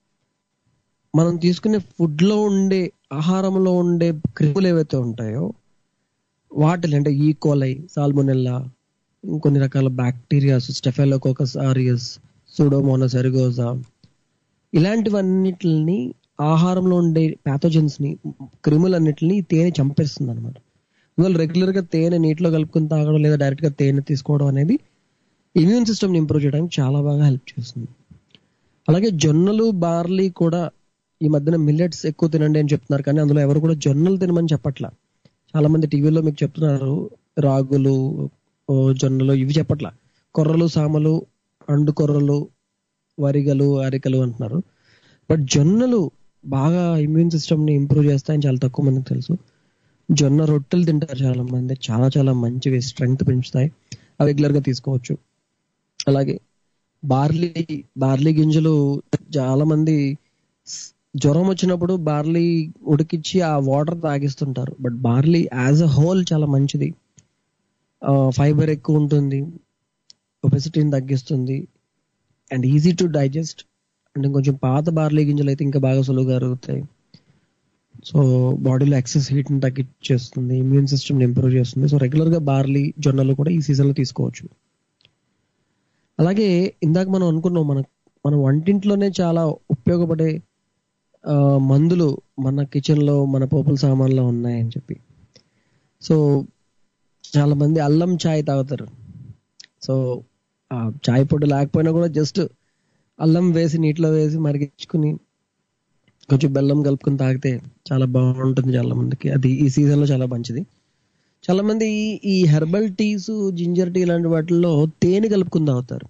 మనం తీసుకునే ఫుడ్ లో ఉండే ఆహారంలో ఉండే క్రిములు ఏవైతే ఉంటాయో వాటిని అంటే ఈకోలై సాల్మొనెల్లా ఇంకొన్ని రకాల bacterias staphylococcus aureus pseudomonas aeruginosa ఇలాంటివన్నిటిని ఆహారంలో ఉండే ప్యాథోజన్స్ ని క్రిములన్నిటిని తేనె చంపేస్తుంది అనమాట అందువల్ల రెగ్యులర్ గా తేనె నీటిలో కలుపుకొని తాగడం లేదా డైరెక్ట్ గా తేనె తీసుకోవడం అనేది ఇమ్యూన్ సిస్టమ్ ఇంప్రూవ్ చేయడానికి చాలా బాగా హెల్ప్ చేస్తుంది అలాగే జొన్నలు బార్లీ కూడా ఈ మధ్యన మిల్లెట్స్ ఎక్కువ తినండి అని చెప్తున్నారు కానీ అందులో ఎవరు కూడా జొన్నలు తినమని చెప్పట్లా చాలా మంది టీవీలో మీకు చెప్తున్నారు రాగులు ఓ జొన్నలు ఇవి చెప్పట్లా కొర్రలు సామలు అండు కొర్రలు వరిగలు అరికలు అంటున్నారు బట్ జొన్నలు బాగా ఇమ్యూన్ సిస్టమ్ ని ఇంప్రూవ్ చేస్తాయని చాలా తక్కువ మందికి తెలుసు జొన్న రొట్టెలు తింటారు చాలా మంది చాలా చాలా మంచివి స్ట్రెంగ్త్ పెంచుతాయి అవి రెగ్యులర్ గా తీసుకోవచ్చు అలాగే బార్లీ బార్లీ గింజలు చాలా మంది స్- జ్వరం వచ్చినప్పుడు బార్లీ ఉడికిచ్చి ఆ వాటర్ తాగిస్తుంటారు but barley as a whole చాలా మంచిది ఫైబర్ ఎక్కువ ఉంటుంది ఒబెసిటీని తగ్గిస్తుంది and easy to digest and కొంచెం పాత బార్లీ గింజలు అయితే ఇంకా బాగా సులువుగా అరుగుతాయి సో బాడీలో ఎక్సెస్ హీట్ ని తగ్గించేస్తుంది ఇమ్యూన్ సిస్టమ్ ఇంప్రూవ్ చేస్తుంది సో రెగ్యులర్ గా బార్లీ జొన్నలు కూడా ఈ సీజన్ లో తీసుకోవచ్చు అలాగే ఇందాక మనం అనుకున్నాం మన మన వంటింట్లోనే చాలా ఉపయోగపడే ఆ, మందులు మన కిచెన్ లో మన పోపుల సామాన్లో ఉన్నాయని చెప్పి సో చాలా మంది అల్లం చాయ్ తాగుతారు సో ఆ చాయ్ పొడి లేకపోయినా కూడా జస్ట్ అల్లం వేసి నీటిలో వేసి మరిగించుకుని కొంచెం బెల్లం కలుపుకుని తాగితే చాలా బాగుంటుంది చాలా మందికి అది ఈ సీజన్ లో చాలా మంచిది చాలా మంది ఈ- ఈ హెర్బల్ టీస్ జింజర్ టీ ఇలాంటి వాటిల్లో తేనె కలుపుకుని తాగుతారు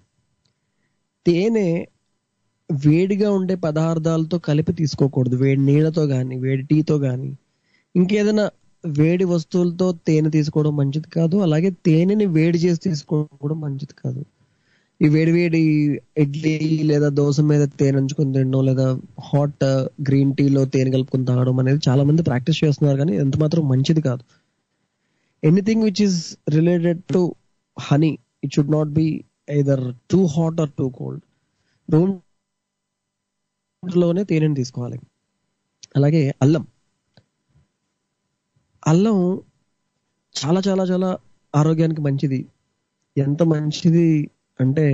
తేనె వేడిగా ఉండే పదార్థాలతో కలిపి తీసుకోకూడదు వేడి నీళ్ళతో కానీ వేడి టీతో కానీ ఇంకేదైనా వేడి వస్తువులతో తేనె తీసుకోవడం మంచిది కాదు అలాగే తేనెని వేడి చేసి తీసుకోవడం కూడా మంచిది కాదు ఈ వేడి వేడి ఇడ్లీ లేదా దోశ మీద తేనె ఉంచుకొని తినడం లేదా హాట్ గ్రీన్ టీలో తేనె కలుపుకొని తాగడం అనేది చాలా మంది ప్రాక్టీస్ చేస్తున్నారు కానీ ఎంత మాత్రం మంచిది కాదు anything which is related to honey it should not be either too hot or too cold room దాంట్లోనే తేనెని తీసుకోవాలి అలాగే అల్లం అల్లం చాలా చాలా చాలా ఆరోగ్యానికి మంచిది ఎంత మంచిది అంటే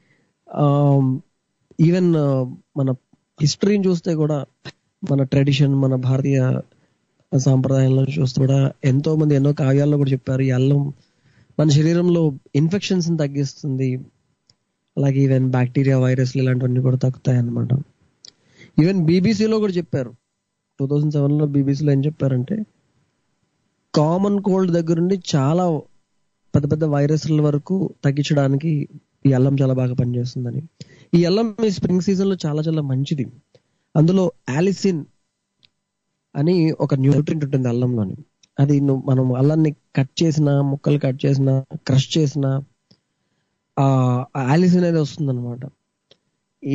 ఈవెన్ మన హిస్టరీని చూస్తే కూడా మన ట్రెడిషన్ మన భారతీయ సాంప్రదాయంలో చూస్తే కూడా ఎంతో మంది ఎన్నో కావ్యాల్లో కూడా చెప్పారు ఈ అల్లం మన శరీరంలో ఇన్ఫెక్షన్స్ తగ్గిస్తుంది అలాగే ఈవెన్ బ్యాక్టీరియా వైరస్లు ఇలాంటివన్నీ కూడా తగ్గుతాయి అన్నమాట ఈవెన్ బీబీసీలో కూడా చెప్పారు టూ థౌజండ్ సెవెన్లో బీబీసీలో ఏం చెప్పారంటే కామన్ కోల్డ్ దగ్గర నుండి చాలా పెద్ద పెద్ద వైరస్ల వరకు తగ్గించడానికి ఈ అల్లం చాలా బాగా పనిచేస్తుందని ఈ అల్లం ఈ స్ప్రింగ్ సీజన్ లో చాలా చాలా మంచిది అందులో ఆలిసిన్ అని ఒక న్యూట్రింట్ ఉంటుంది అల్లంలోని అది ను- మనం అల్లాన్ని కట్ చేసిన ముక్కలు కట్ చేసిన క్రష్ చేసిన ఆ ఆలిసిన్ అనేది వస్తుంది అనమాట ఈ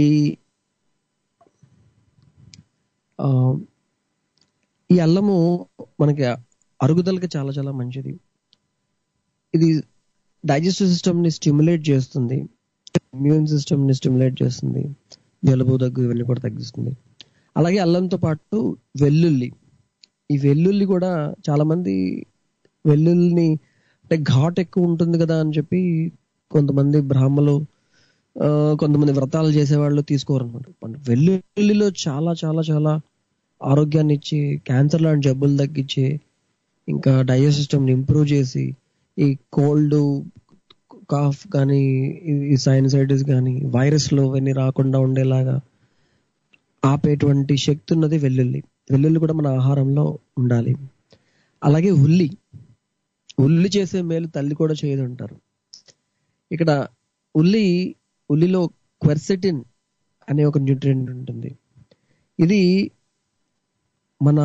ఆ, ఈ అల్లము మనకి అరుగుదలకి చాలా చాలా మంచిది ఇది డైజెస్టివ్ సిస్టమ్ ని స్టిమ్యులేట్ చేస్తుంది ఇమ్యూన్ సిస్టమ్ ని స్టిమ్యులేట్ చేస్తుంది జలుబు దగ్గు ఇవన్నీ కూడా తగ్గిస్తుంది అలాగే అల్లంతో పాటు వెల్లుల్లి ఈ వెల్లుల్లి కూడా చాలా మంది వెల్లుల్లిని అంటే ఘాట్ ఎక్కువ ఉంటుంది కదా అని చెప్పి కొంతమంది బ్రాహ్మలు ఆ, కొంతమంది వ్రతాలు చేసేవాళ్ళు తీసుకోరు అనమాట వెల్లుల్లిలో చాలా చాలా చాలా ఆరోగ్యాన్ని ఇచ్చి క్యాన్సర్ లాంటి జబ్బులు తగ్గించి ఇంకా డైజెస్ట్ సిస్టమ్ ఇంప్రూవ్ చేసి ఈ కోల్డ్ కాఫ్ కానీ ఈ సైనసైటిస్ కానీ వైరస్లు ఇవన్నీ రాకుండా ఉండేలాగా ఆపేటువంటి శక్తి ఉన్నది వెల్లుల్లి వెల్లుల్లి కూడా మన ఆహారంలో ఉండాలి అలాగే ఉల్లి ఉల్లి చేసే మేలు తల్లి కూడా చేయదు అంటారు ఇక్కడ ఉల్లి ఉల్లిలో క్వెర్సెటిన్ అనే ఒక న్యూట్రియంట్ ఉంటుంది ఇది మన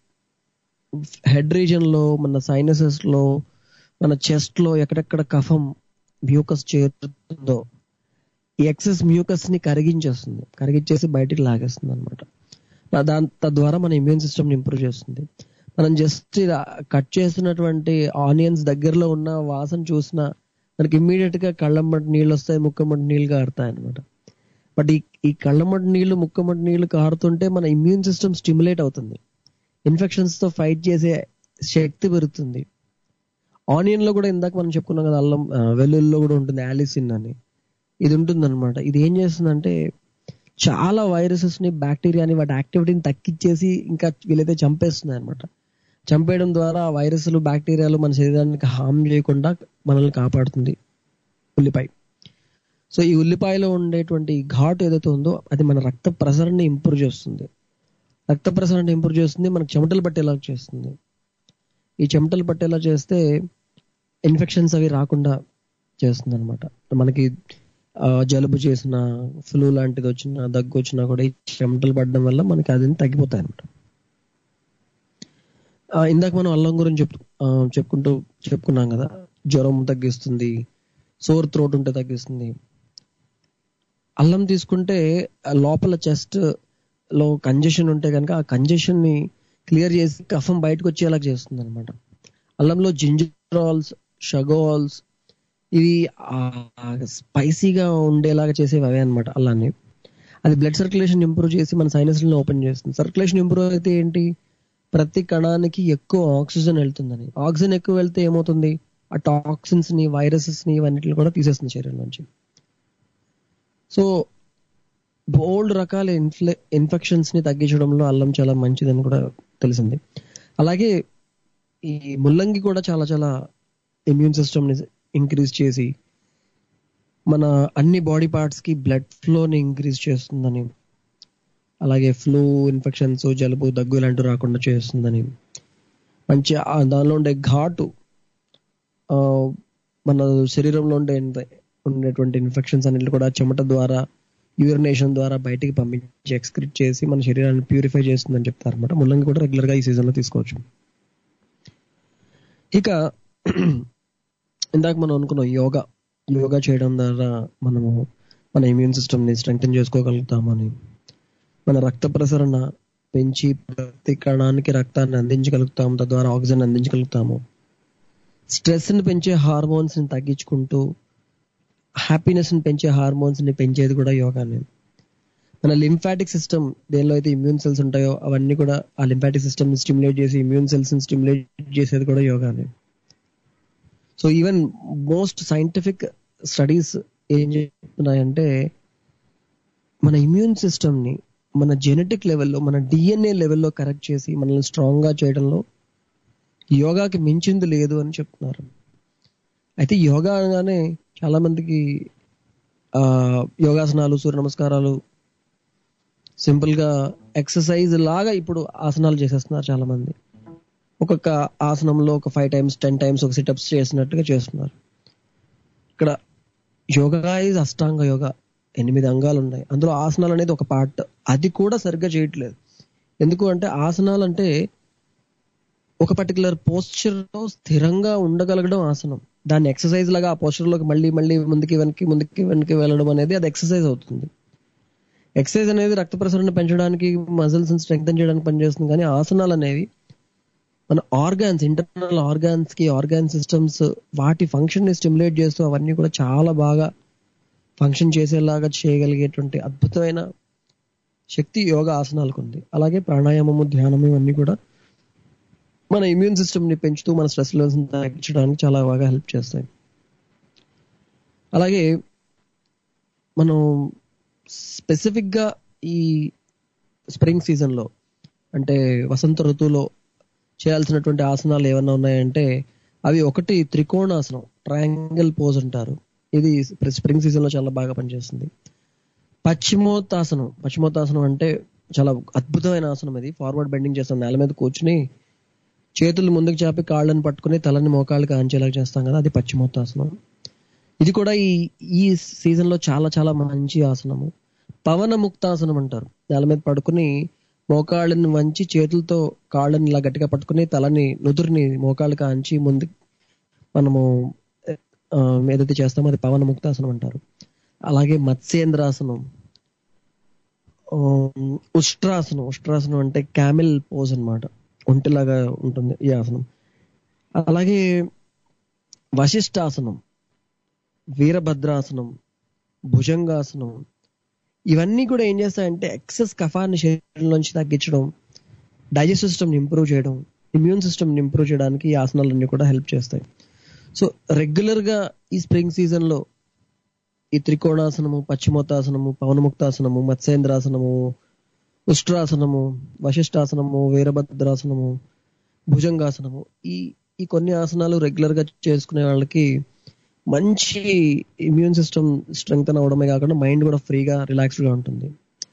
హెడ్ రీజన్ లో మన సైనసెస్ లో మన చెస్ట్ లో ఎక్కడెక్కడ కఫం మ్యూకస్ చేరుతుందో ఈ ఎక్సెస్ మ్యూకస్ ని కరిగించేస్తుంది కరిగించేసి బయటికి లాగేస్తుంది అనమాట దాని తద్వారా మన ఇమ్యూన్ సిస్టమ్ ఇంప్రూవ్ చేస్తుంది మనం జస్ట్ కట్ చేసినటువంటి ఆనియన్స్ దగ్గరలో ఉన్న వాసన చూసినా మనకి ఇమ్మీడియట్ గా కళ్ళమ్మటి నీళ్ళు వస్తాయి ముక్కమ్మటి నీళ్ళు కారుతాయి అనమాట బట్ ఈ ఈ కళ్ళమ్మటి నీళ్లు ముక్కమ్మటి నీళ్లు కారుతుంటే మన ఇమ్యూన్ సిస్టమ్ స్టిమ్యులేట్ అవుతుంది ఇన్ఫెక్షన్స్ తో ఫైట్ చేసే శక్తి పెరుగుతుంది ఆనియన్ లో కూడా ఇందాక మనం చెప్పుకున్నాం కదా అల్లం ఆ, వెల్లుల్లిలో కూడా ఉంటుంది ఆలిసిన్ అని ఇది ఉంటుంది అనమాట ఇది ఏం చేస్తుందంటే చాలా వైరసెస్ ని బ్యాక్టీరియాని వాటి యాక్టివిటీని తగ్గించేసి ఇంకా వీలైతే చంపేస్తున్నాయి అనమాట చంపేయడం ద్వారా ఆ వైరస్లు బ్యాక్టీరియాలు మన శరీరానికి హామ్ చేయకుండా మనల్ని కాపాడుతుంది ఉల్లిపాయ సో ఈ ఉల్లిపాయలో ఉండేటువంటి ఘాటు ఏదైతే ఉందో అది మన రక్త ప్రసరణని ఇంప్రూవ్ చేస్తుంది రక్త ప్రసరణ ఇంప్రూవ్ చేస్తుంది మనకు చెమటలు పట్టేలా చేస్తుంది ఈ చెమటలు పట్టేలా చేస్తే ఇన్ఫెక్షన్స్ అవి రాకుండా చేస్తుంది అనమాట మనకి ఆ, జలుబు చేసిన ఫ్లూ లాంటిది వచ్చినా దగ్గు వచ్చినా కూడా ఈ చెమటలు పడడం వల్ల మనకి అది తగ్గిపోతాయి అనమాట ఇందాక మనం అల్లం గురించి చెప్పు ఆ, చెప్పుకుంటూ చెప్పుకున్నాం కదా జ్వరం తగ్గిస్తుంది సోర్ త్రోట్ ఉంటే తగ్గిస్తుంది అల్లం తీసుకుంటే ఆ లోపల చెస్ట్ లో కంజెషన్ ఉంటే కనుక ఆ కంజెషన్ ని క్లియర్ చేసి కఫం బయటకు వచ్చేలా చేస్తుంది అనమాట అల్లంలో జింజరాల్స్ షగోల్స్ ఇవి స్పైసీగా ఉండేలాగా చేసేవి అవే అనమాట అల్లాన్ని అది బ్లడ్ సర్క్యులేషన్ ఇంప్రూవ్ చేసి మన సైనస్లను ఓపెన్ చేస్తుంది సర్క్యులేషన్ ఇంప్రూవ్ అయితే ఏంటి ప్రతి కణానికి ఎక్కువ ఆక్సిజన్ వెళ్తుందని ఆక్సిజన్ ఎక్కువ వెళ్తే ఏమవుతుంది ఆ టాక్సిన్స్ ని వైరసెస్ ని ఇవన్నిటిని కూడా తీసేస్తుంది శరీరం నుంచి సో బోల్డ్ రకాల ఇన్ఫ్లె ఇన్ఫెక్షన్స్ ని తగ్గించడంలో అల్లం చాలా మంచిదని కూడా తెలిసింది అలాగే ఈ ముల్లంగి కూడా చాలా చాలా ఇమ్యూన్ సిస్టమ్ ని ఇంక్రీజ్ చేసి మన అన్ని బాడీ పార్ట్స్ కి బ్లడ్ ఫ్లోని ఇంక్రీజ్ చేస్తుందని అలాగే ఫ్లూ ఇన్ఫెక్షన్స్ జలుబు దగ్గు ఇలాంటివి రాకుండా చేస్తుందని మంచి ఆ దానిలో ఉండే ఘాటు ఆ, మన శరీరంలో ఉండే ఉండేటువంటి ఇన్ఫెక్షన్స్ అన్నిటి కూడా చెమట ద్వారా యూరినేషన్ ద్వారా బయటికి పంపించి ఎక్స్క్రిట్ చేసి మన శరీరాన్ని ప్యూరిఫై చేస్తుందని చెప్తారు అనమాట ముల్లంగి కూడా రెగ్యులర్ గా ఈ సీజన్ లో తీసుకోవచ్చు ఇక ఇందాక మనం అనుకున్నాం యోగా యోగా చేయడం ద్వారా మనము మన ఇమ్యూన్ సిస్టమ్ ని స్ట్రెంగ్తన్ చేసుకోగలుగుతామని మన రక్త ప్రసరణ పెంచి ప్రతి కణానికి రక్తాన్ని అందించగలుగుతాము తద్వారా ఆక్సిజన్ అందించగలుగుతాము స్ట్రెస్ ని పెంచే హార్మోన్స్ ని తగ్గించుకుంటూ హ్యాపీనెస్ ని పెంచే హార్మోన్స్ ని పెంచేది కూడా యోగానే మన లింఫాటిక్ సిస్టమ్ దేనిలో అయితే ఇమ్యూన్ సెల్స్ ఉంటాయో అవన్నీ కూడా ఆ లింఫాటిక్ సిస్టమ్ స్టిమ్యులేట్ చేసి ఇమ్యూన్ సెల్స్ స్టిమ్యులేట్ చేసేది కూడా యోగానే so even most scientific studies ఏం చెప్తున్నాయంటే మన ఇమ్యూన్ సిస్టమ్ ని మన జెనెటిక్ లెవెల్లో మన డిఎన్ఏ లెవెల్లో కరెక్ట్ చేసి మనల్ని స్ట్రాంగ్ గా చేయడంలో యోగాకి మించింది లేదు అని చెప్తున్నారు అయితే యోగా అనగానే చాలా మందికి ఆ యోగాసనాలు సూర్య నమస్కారాలు సింపుల్ గా ఎక్సర్సైజ్ లాగా ఇప్పుడు ఆసనాలు చేసేస్తున్నారు చాలా మంది ఒక్కొక్క ఆసనంలో ఒక ఫైవ్ టైమ్స్ టెన్ టైమ్స్ ఒక సిటప్స్ చేసినట్టుగా చేస్తున్నారు ఇక్కడ యోగా ఇస్ అష్టాంగ యోగా ఎనిమిది అంగాలు ఉన్నాయి అందులో ఆసనాలు అనేది ఒక పార్ట్ అది కూడా సరిగ్గా చేయట్లేదు ఎందుకు అంటే ఆసనాలు అంటే ఒక పర్టికులర్ పోస్చర్ లో స్థిరంగా ఉండగలగడం ఆసనం దాన్ని ఎక్సర్సైజ్ లాగా ఆ పోస్చర్ లోకి మళ్ళీ మళ్ళీ ముందుకి వెనక్కి ముందుకి వెనక్కి వెళ్ళడం అనేది అది ఎక్సర్సైజ్ అవుతుంది ఎక్సర్సైజ్ అనేది రక్త ప్రసరణ పెంచడానికి మజిల్స్ స్ట్రెంగ్ చేయడానికి పనిచేస్తుంది కానీ ఆసనాలు అనేవి మన ఆర్గాన్స్ ఇంటర్నల్ ఆర్గాన్స్ కి ఆర్గాన్ సిస్టమ్స్ వాటి ఫంక్షన్ ని స్టిమ్యులేట్ చేస్తూ అవన్నీ కూడా చాలా బాగా ఫంక్షన్ చేసేలాగా చేయగలిగేటువంటి అద్భుతమైన శక్తి యోగా ఆసనాలకు ఉంది అలాగే ప్రాణాయామము ధ్యానము ఇవన్నీ కూడా మన ఇమ్యూన్ సిస్టమ్ ని పెంచుతూ మన స్ట్రెస్ లెవెల్స్ తగ్గించడానికి చాలా బాగా హెల్ప్ చేస్తాయి అలాగే మనం స్పెసిఫిక్ గా ఈ స్ప్రింగ్ సీజన్ లో అంటే వసంత ఋతువులో చేయాల్సినటువంటి ఆసనాలు ఏమన్నా ఉన్నాయంటే అవి ఒకటి త్రికోణాసనం ట్రయాంగిల్ పోజ్ అంటారు ఇది స్ప్రింగ్ సీజన్ లో చాలా బాగా పనిచేస్తుంది పశ్చిమోత్తాసనం పశ్చిమోత్తాసనం అంటే చాలా అద్భుతమైన ఆసనం ఇది ఫార్వర్డ్ బెండింగ్ చేస్తాం నేల మీద కూర్చుని చేతులు ముందుకు చాపి కాళ్ళని పట్టుకుని తలని మోకాళ్ళకి ఆంచేలాగా చేస్తాం కదా అది పశ్చిమోత్తాసనం ఇది కూడా ఈ ఈ సీజన్ లో చాలా చాలా మంచి ఆసనము పవన ముక్తాసనం అంటారు నేల మీద పడుకుని మోకాళ్ళని వంచి చేతులతో కాళ్ళని ఇలా గట్టిగా పట్టుకుని తలని నుదురుని మోకాళ్ళకి ఆంచి ముందు మనము ఆ, ఏదైతే చేస్తామో అది పవన ముక్తాసనం అంటారు అలాగే మత్స్యేంద్రాసనం ఆ, ఉష్ట్రాసనం ఉష్ట్రాసనం అంటే క్యామిల్ పోజ్ అన్నమాట ఒంటిలాగా ఉంటుంది ఈ ఆసనం అలాగే వశిష్ఠాసనం వీరభద్రాసనం భుజంగాసనం ఇవన్నీ కూడా ఏం చేస్తాయంటే ఎక్సెస్ కఫాన్ని శరీరంలోంచి తగ్గించడం డైజెస్టివ్ సిస్టమ్ ఇంప్రూవ్ చేయడం ఇమ్యూన్ సిస్టమ్ ఇంప్రూవ్ చేయడానికి ఈ ఆసనాలన్నీ కూడా హెల్ప్ చేస్తాయి సో రెగ్యులర్ గా ఈ స్ప్రింగ్ సీజన్ లో ఈ త్రికోణాసనము పశ్చిమోత్తాసనము పవనముక్తాసనము మత్స్యేంద్రాసనము ఉష్ట్రాసనము వశిష్ఠాసనము వీరభద్రాసనము భుజంగాసనము ఈ ఈ కొన్ని ఆసనాలు రెగ్యులర్ గా చేసుకునే వాళ్ళకి మంచి ఇమ్యూన్ సిస్టమ్ స్ట్రెంగ్త్ అవడమే కాకుండా మైండ్ కూడా ఫ్రీగా రిలాక్స్డ్ గా ఉంటుంది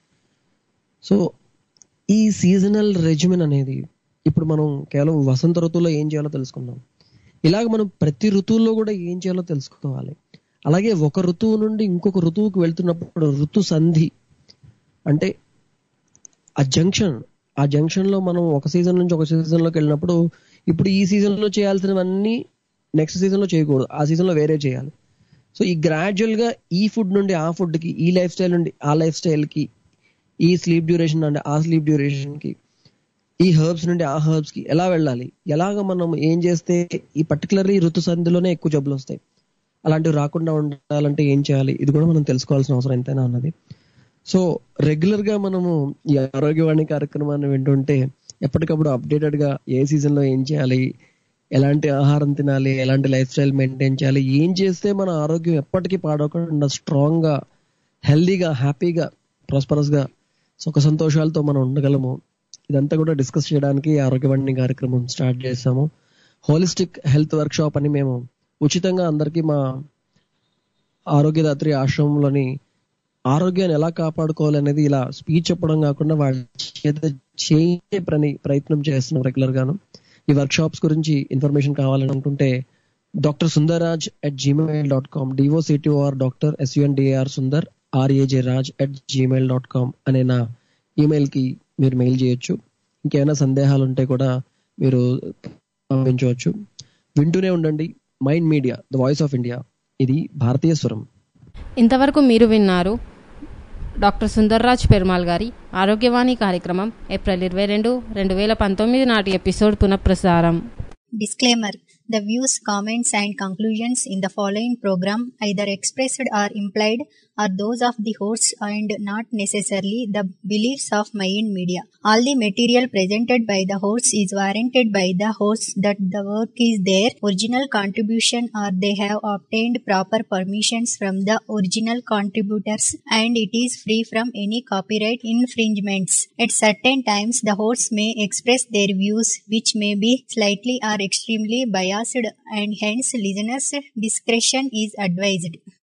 సో ఈ సీజనల్ రెజిమెన్ అనేది ఇప్పుడు మనం కేవలం వసంత ఋతువులో ఏం చేయాలో తెలుసుకున్నాం ఇలాగ మనం ప్రతి ఋతువులో కూడా ఏం చేయాలో తెలుసుకోవాలి అలాగే ఒక ఋతువు నుండి ఇంకొక ఋతువుకు వెళ్తున్నప్పుడు ఋతు సంధి అంటే ఆ జంక్షన్ ఆ జంక్షన్ లో మనం ఒక సీజన్ నుంచి ఒక సీజన్ లోకి వెళ్ళినప్పుడు ఇప్పుడు ఈ సీజన్ లో చేయాల్సినవన్నీ నెక్స్ట్ సీజన్ లో చేయకూడదు ఆ సీజన్ లో వేరే చేయాలి సో ఈ గ్రాడ్యువల్ గా ఈ ఫుడ్ నుండి ఆ ఫుడ్ కి ఈ లైఫ్ స్టైల్ నుండి ఆ లైఫ్ స్టైల్ కి ఈ స్లీప్ డ్యూరేషన్ నుండి ఆ స్లీప్ డ్యూరేషన్ కి ఈ హర్బ్స్ నుండి ఆ హర్బ్స్ కి ఎలా వెళ్ళాలి ఎలాగ మనం ఏం చేస్తే ఈ పర్టికులర్ ఈ ఋతు సంధిలోనే ఎక్కువ జబ్బులు వస్తాయి అలాంటివి రాకుండా ఉండాలంటే ఏం చేయాలి ఇది కూడా మనం తెలుసుకోవాల్సిన అవసరం ఎంతైనా ఉన్నది సో రెగ్యులర్ గా మనము ఈ ఆరోగ్యవాణి కార్యక్రమాన్ని వింటుంటే ఎప్పటికప్పుడు అప్డేటెడ్ గా ఏ సీజన్ లో ఏం చేయాలి ఎలాంటి ఆహారం తినాలి ఎలాంటి లైఫ్ స్టైల్ మెయింటైన్ చేయాలి ఏం చేస్తే మన ఆరోగ్యం ఎప్పటికీ పాడవకుండా స్ట్రాంగ్ గా హెల్దీగా హ్యాపీగా ప్రాస్పరస్ గా సుఖ సంతోషాలతో మనం ఉండగలము ఇదంతా కూడా డిస్కస్ చేయడానికి ఈ ఆరోగ్యవాణి కార్యక్రమం స్టార్ట్ చేసాము హోలిస్టిక్ హెల్త్ వర్క్ షాప్ అని మేము ఉచితంగా అందరికీ మా ఆరోగ్యదాత్రి ఆశ్రమంలోని ఆరోగ్యాన్ని ఎలా కాపాడుకోవాలి అనేది ఇలా స్పీచ్ చెప్పడం కాకుండా వాళ్ళ చేత చేయ ప్రని ప్రయత్నం చేస్తున్నాం రెగ్యులర్ గాను ఈ వర్క్ షాప్స్ గురించి ఇన్ఫర్మేషన్ కావాలని అనుకుంటే doctor Sundarraj at Gmail dot com D O C T O R doctor S U N D R Sundar R A J Raj at Gmail dot com అనే నా ఈమెయిల్ కి మీరు మెయిల్ చేయొచ్చు ఇంకేమైనా సందేహాలు ఉంటే కూడా మీరు పంపించవచ్చు వింటూనే ఉండండి mind media the voice of India ఇది భారతీయ స్వరం ఇంతవరకు మీరు విన్నారు డాక్టర్ సుందర్రాజ్ పెరుమాల్ గారి ఆరోగ్యవాణి కార్యక్రమం ఏప్రిల్ ఇరవై రెండు రెండు వేల పంతొమ్మిది నాటి ఎపిసోడ్ పునఃప్రసారం Disclaimer The views, comments, and conclusions in the following program, either expressed or implied, are those of the hosts and not necessarily the beliefs of Mayan Media. All the material presented by the hosts is warranted by the hosts that the work is their original contribution or they have obtained proper permissions from the original contributors and it is free from any copyright infringements. At certain times, the hosts may express their views which may be slightly or extremely biased and hence listeners' discretion is advised.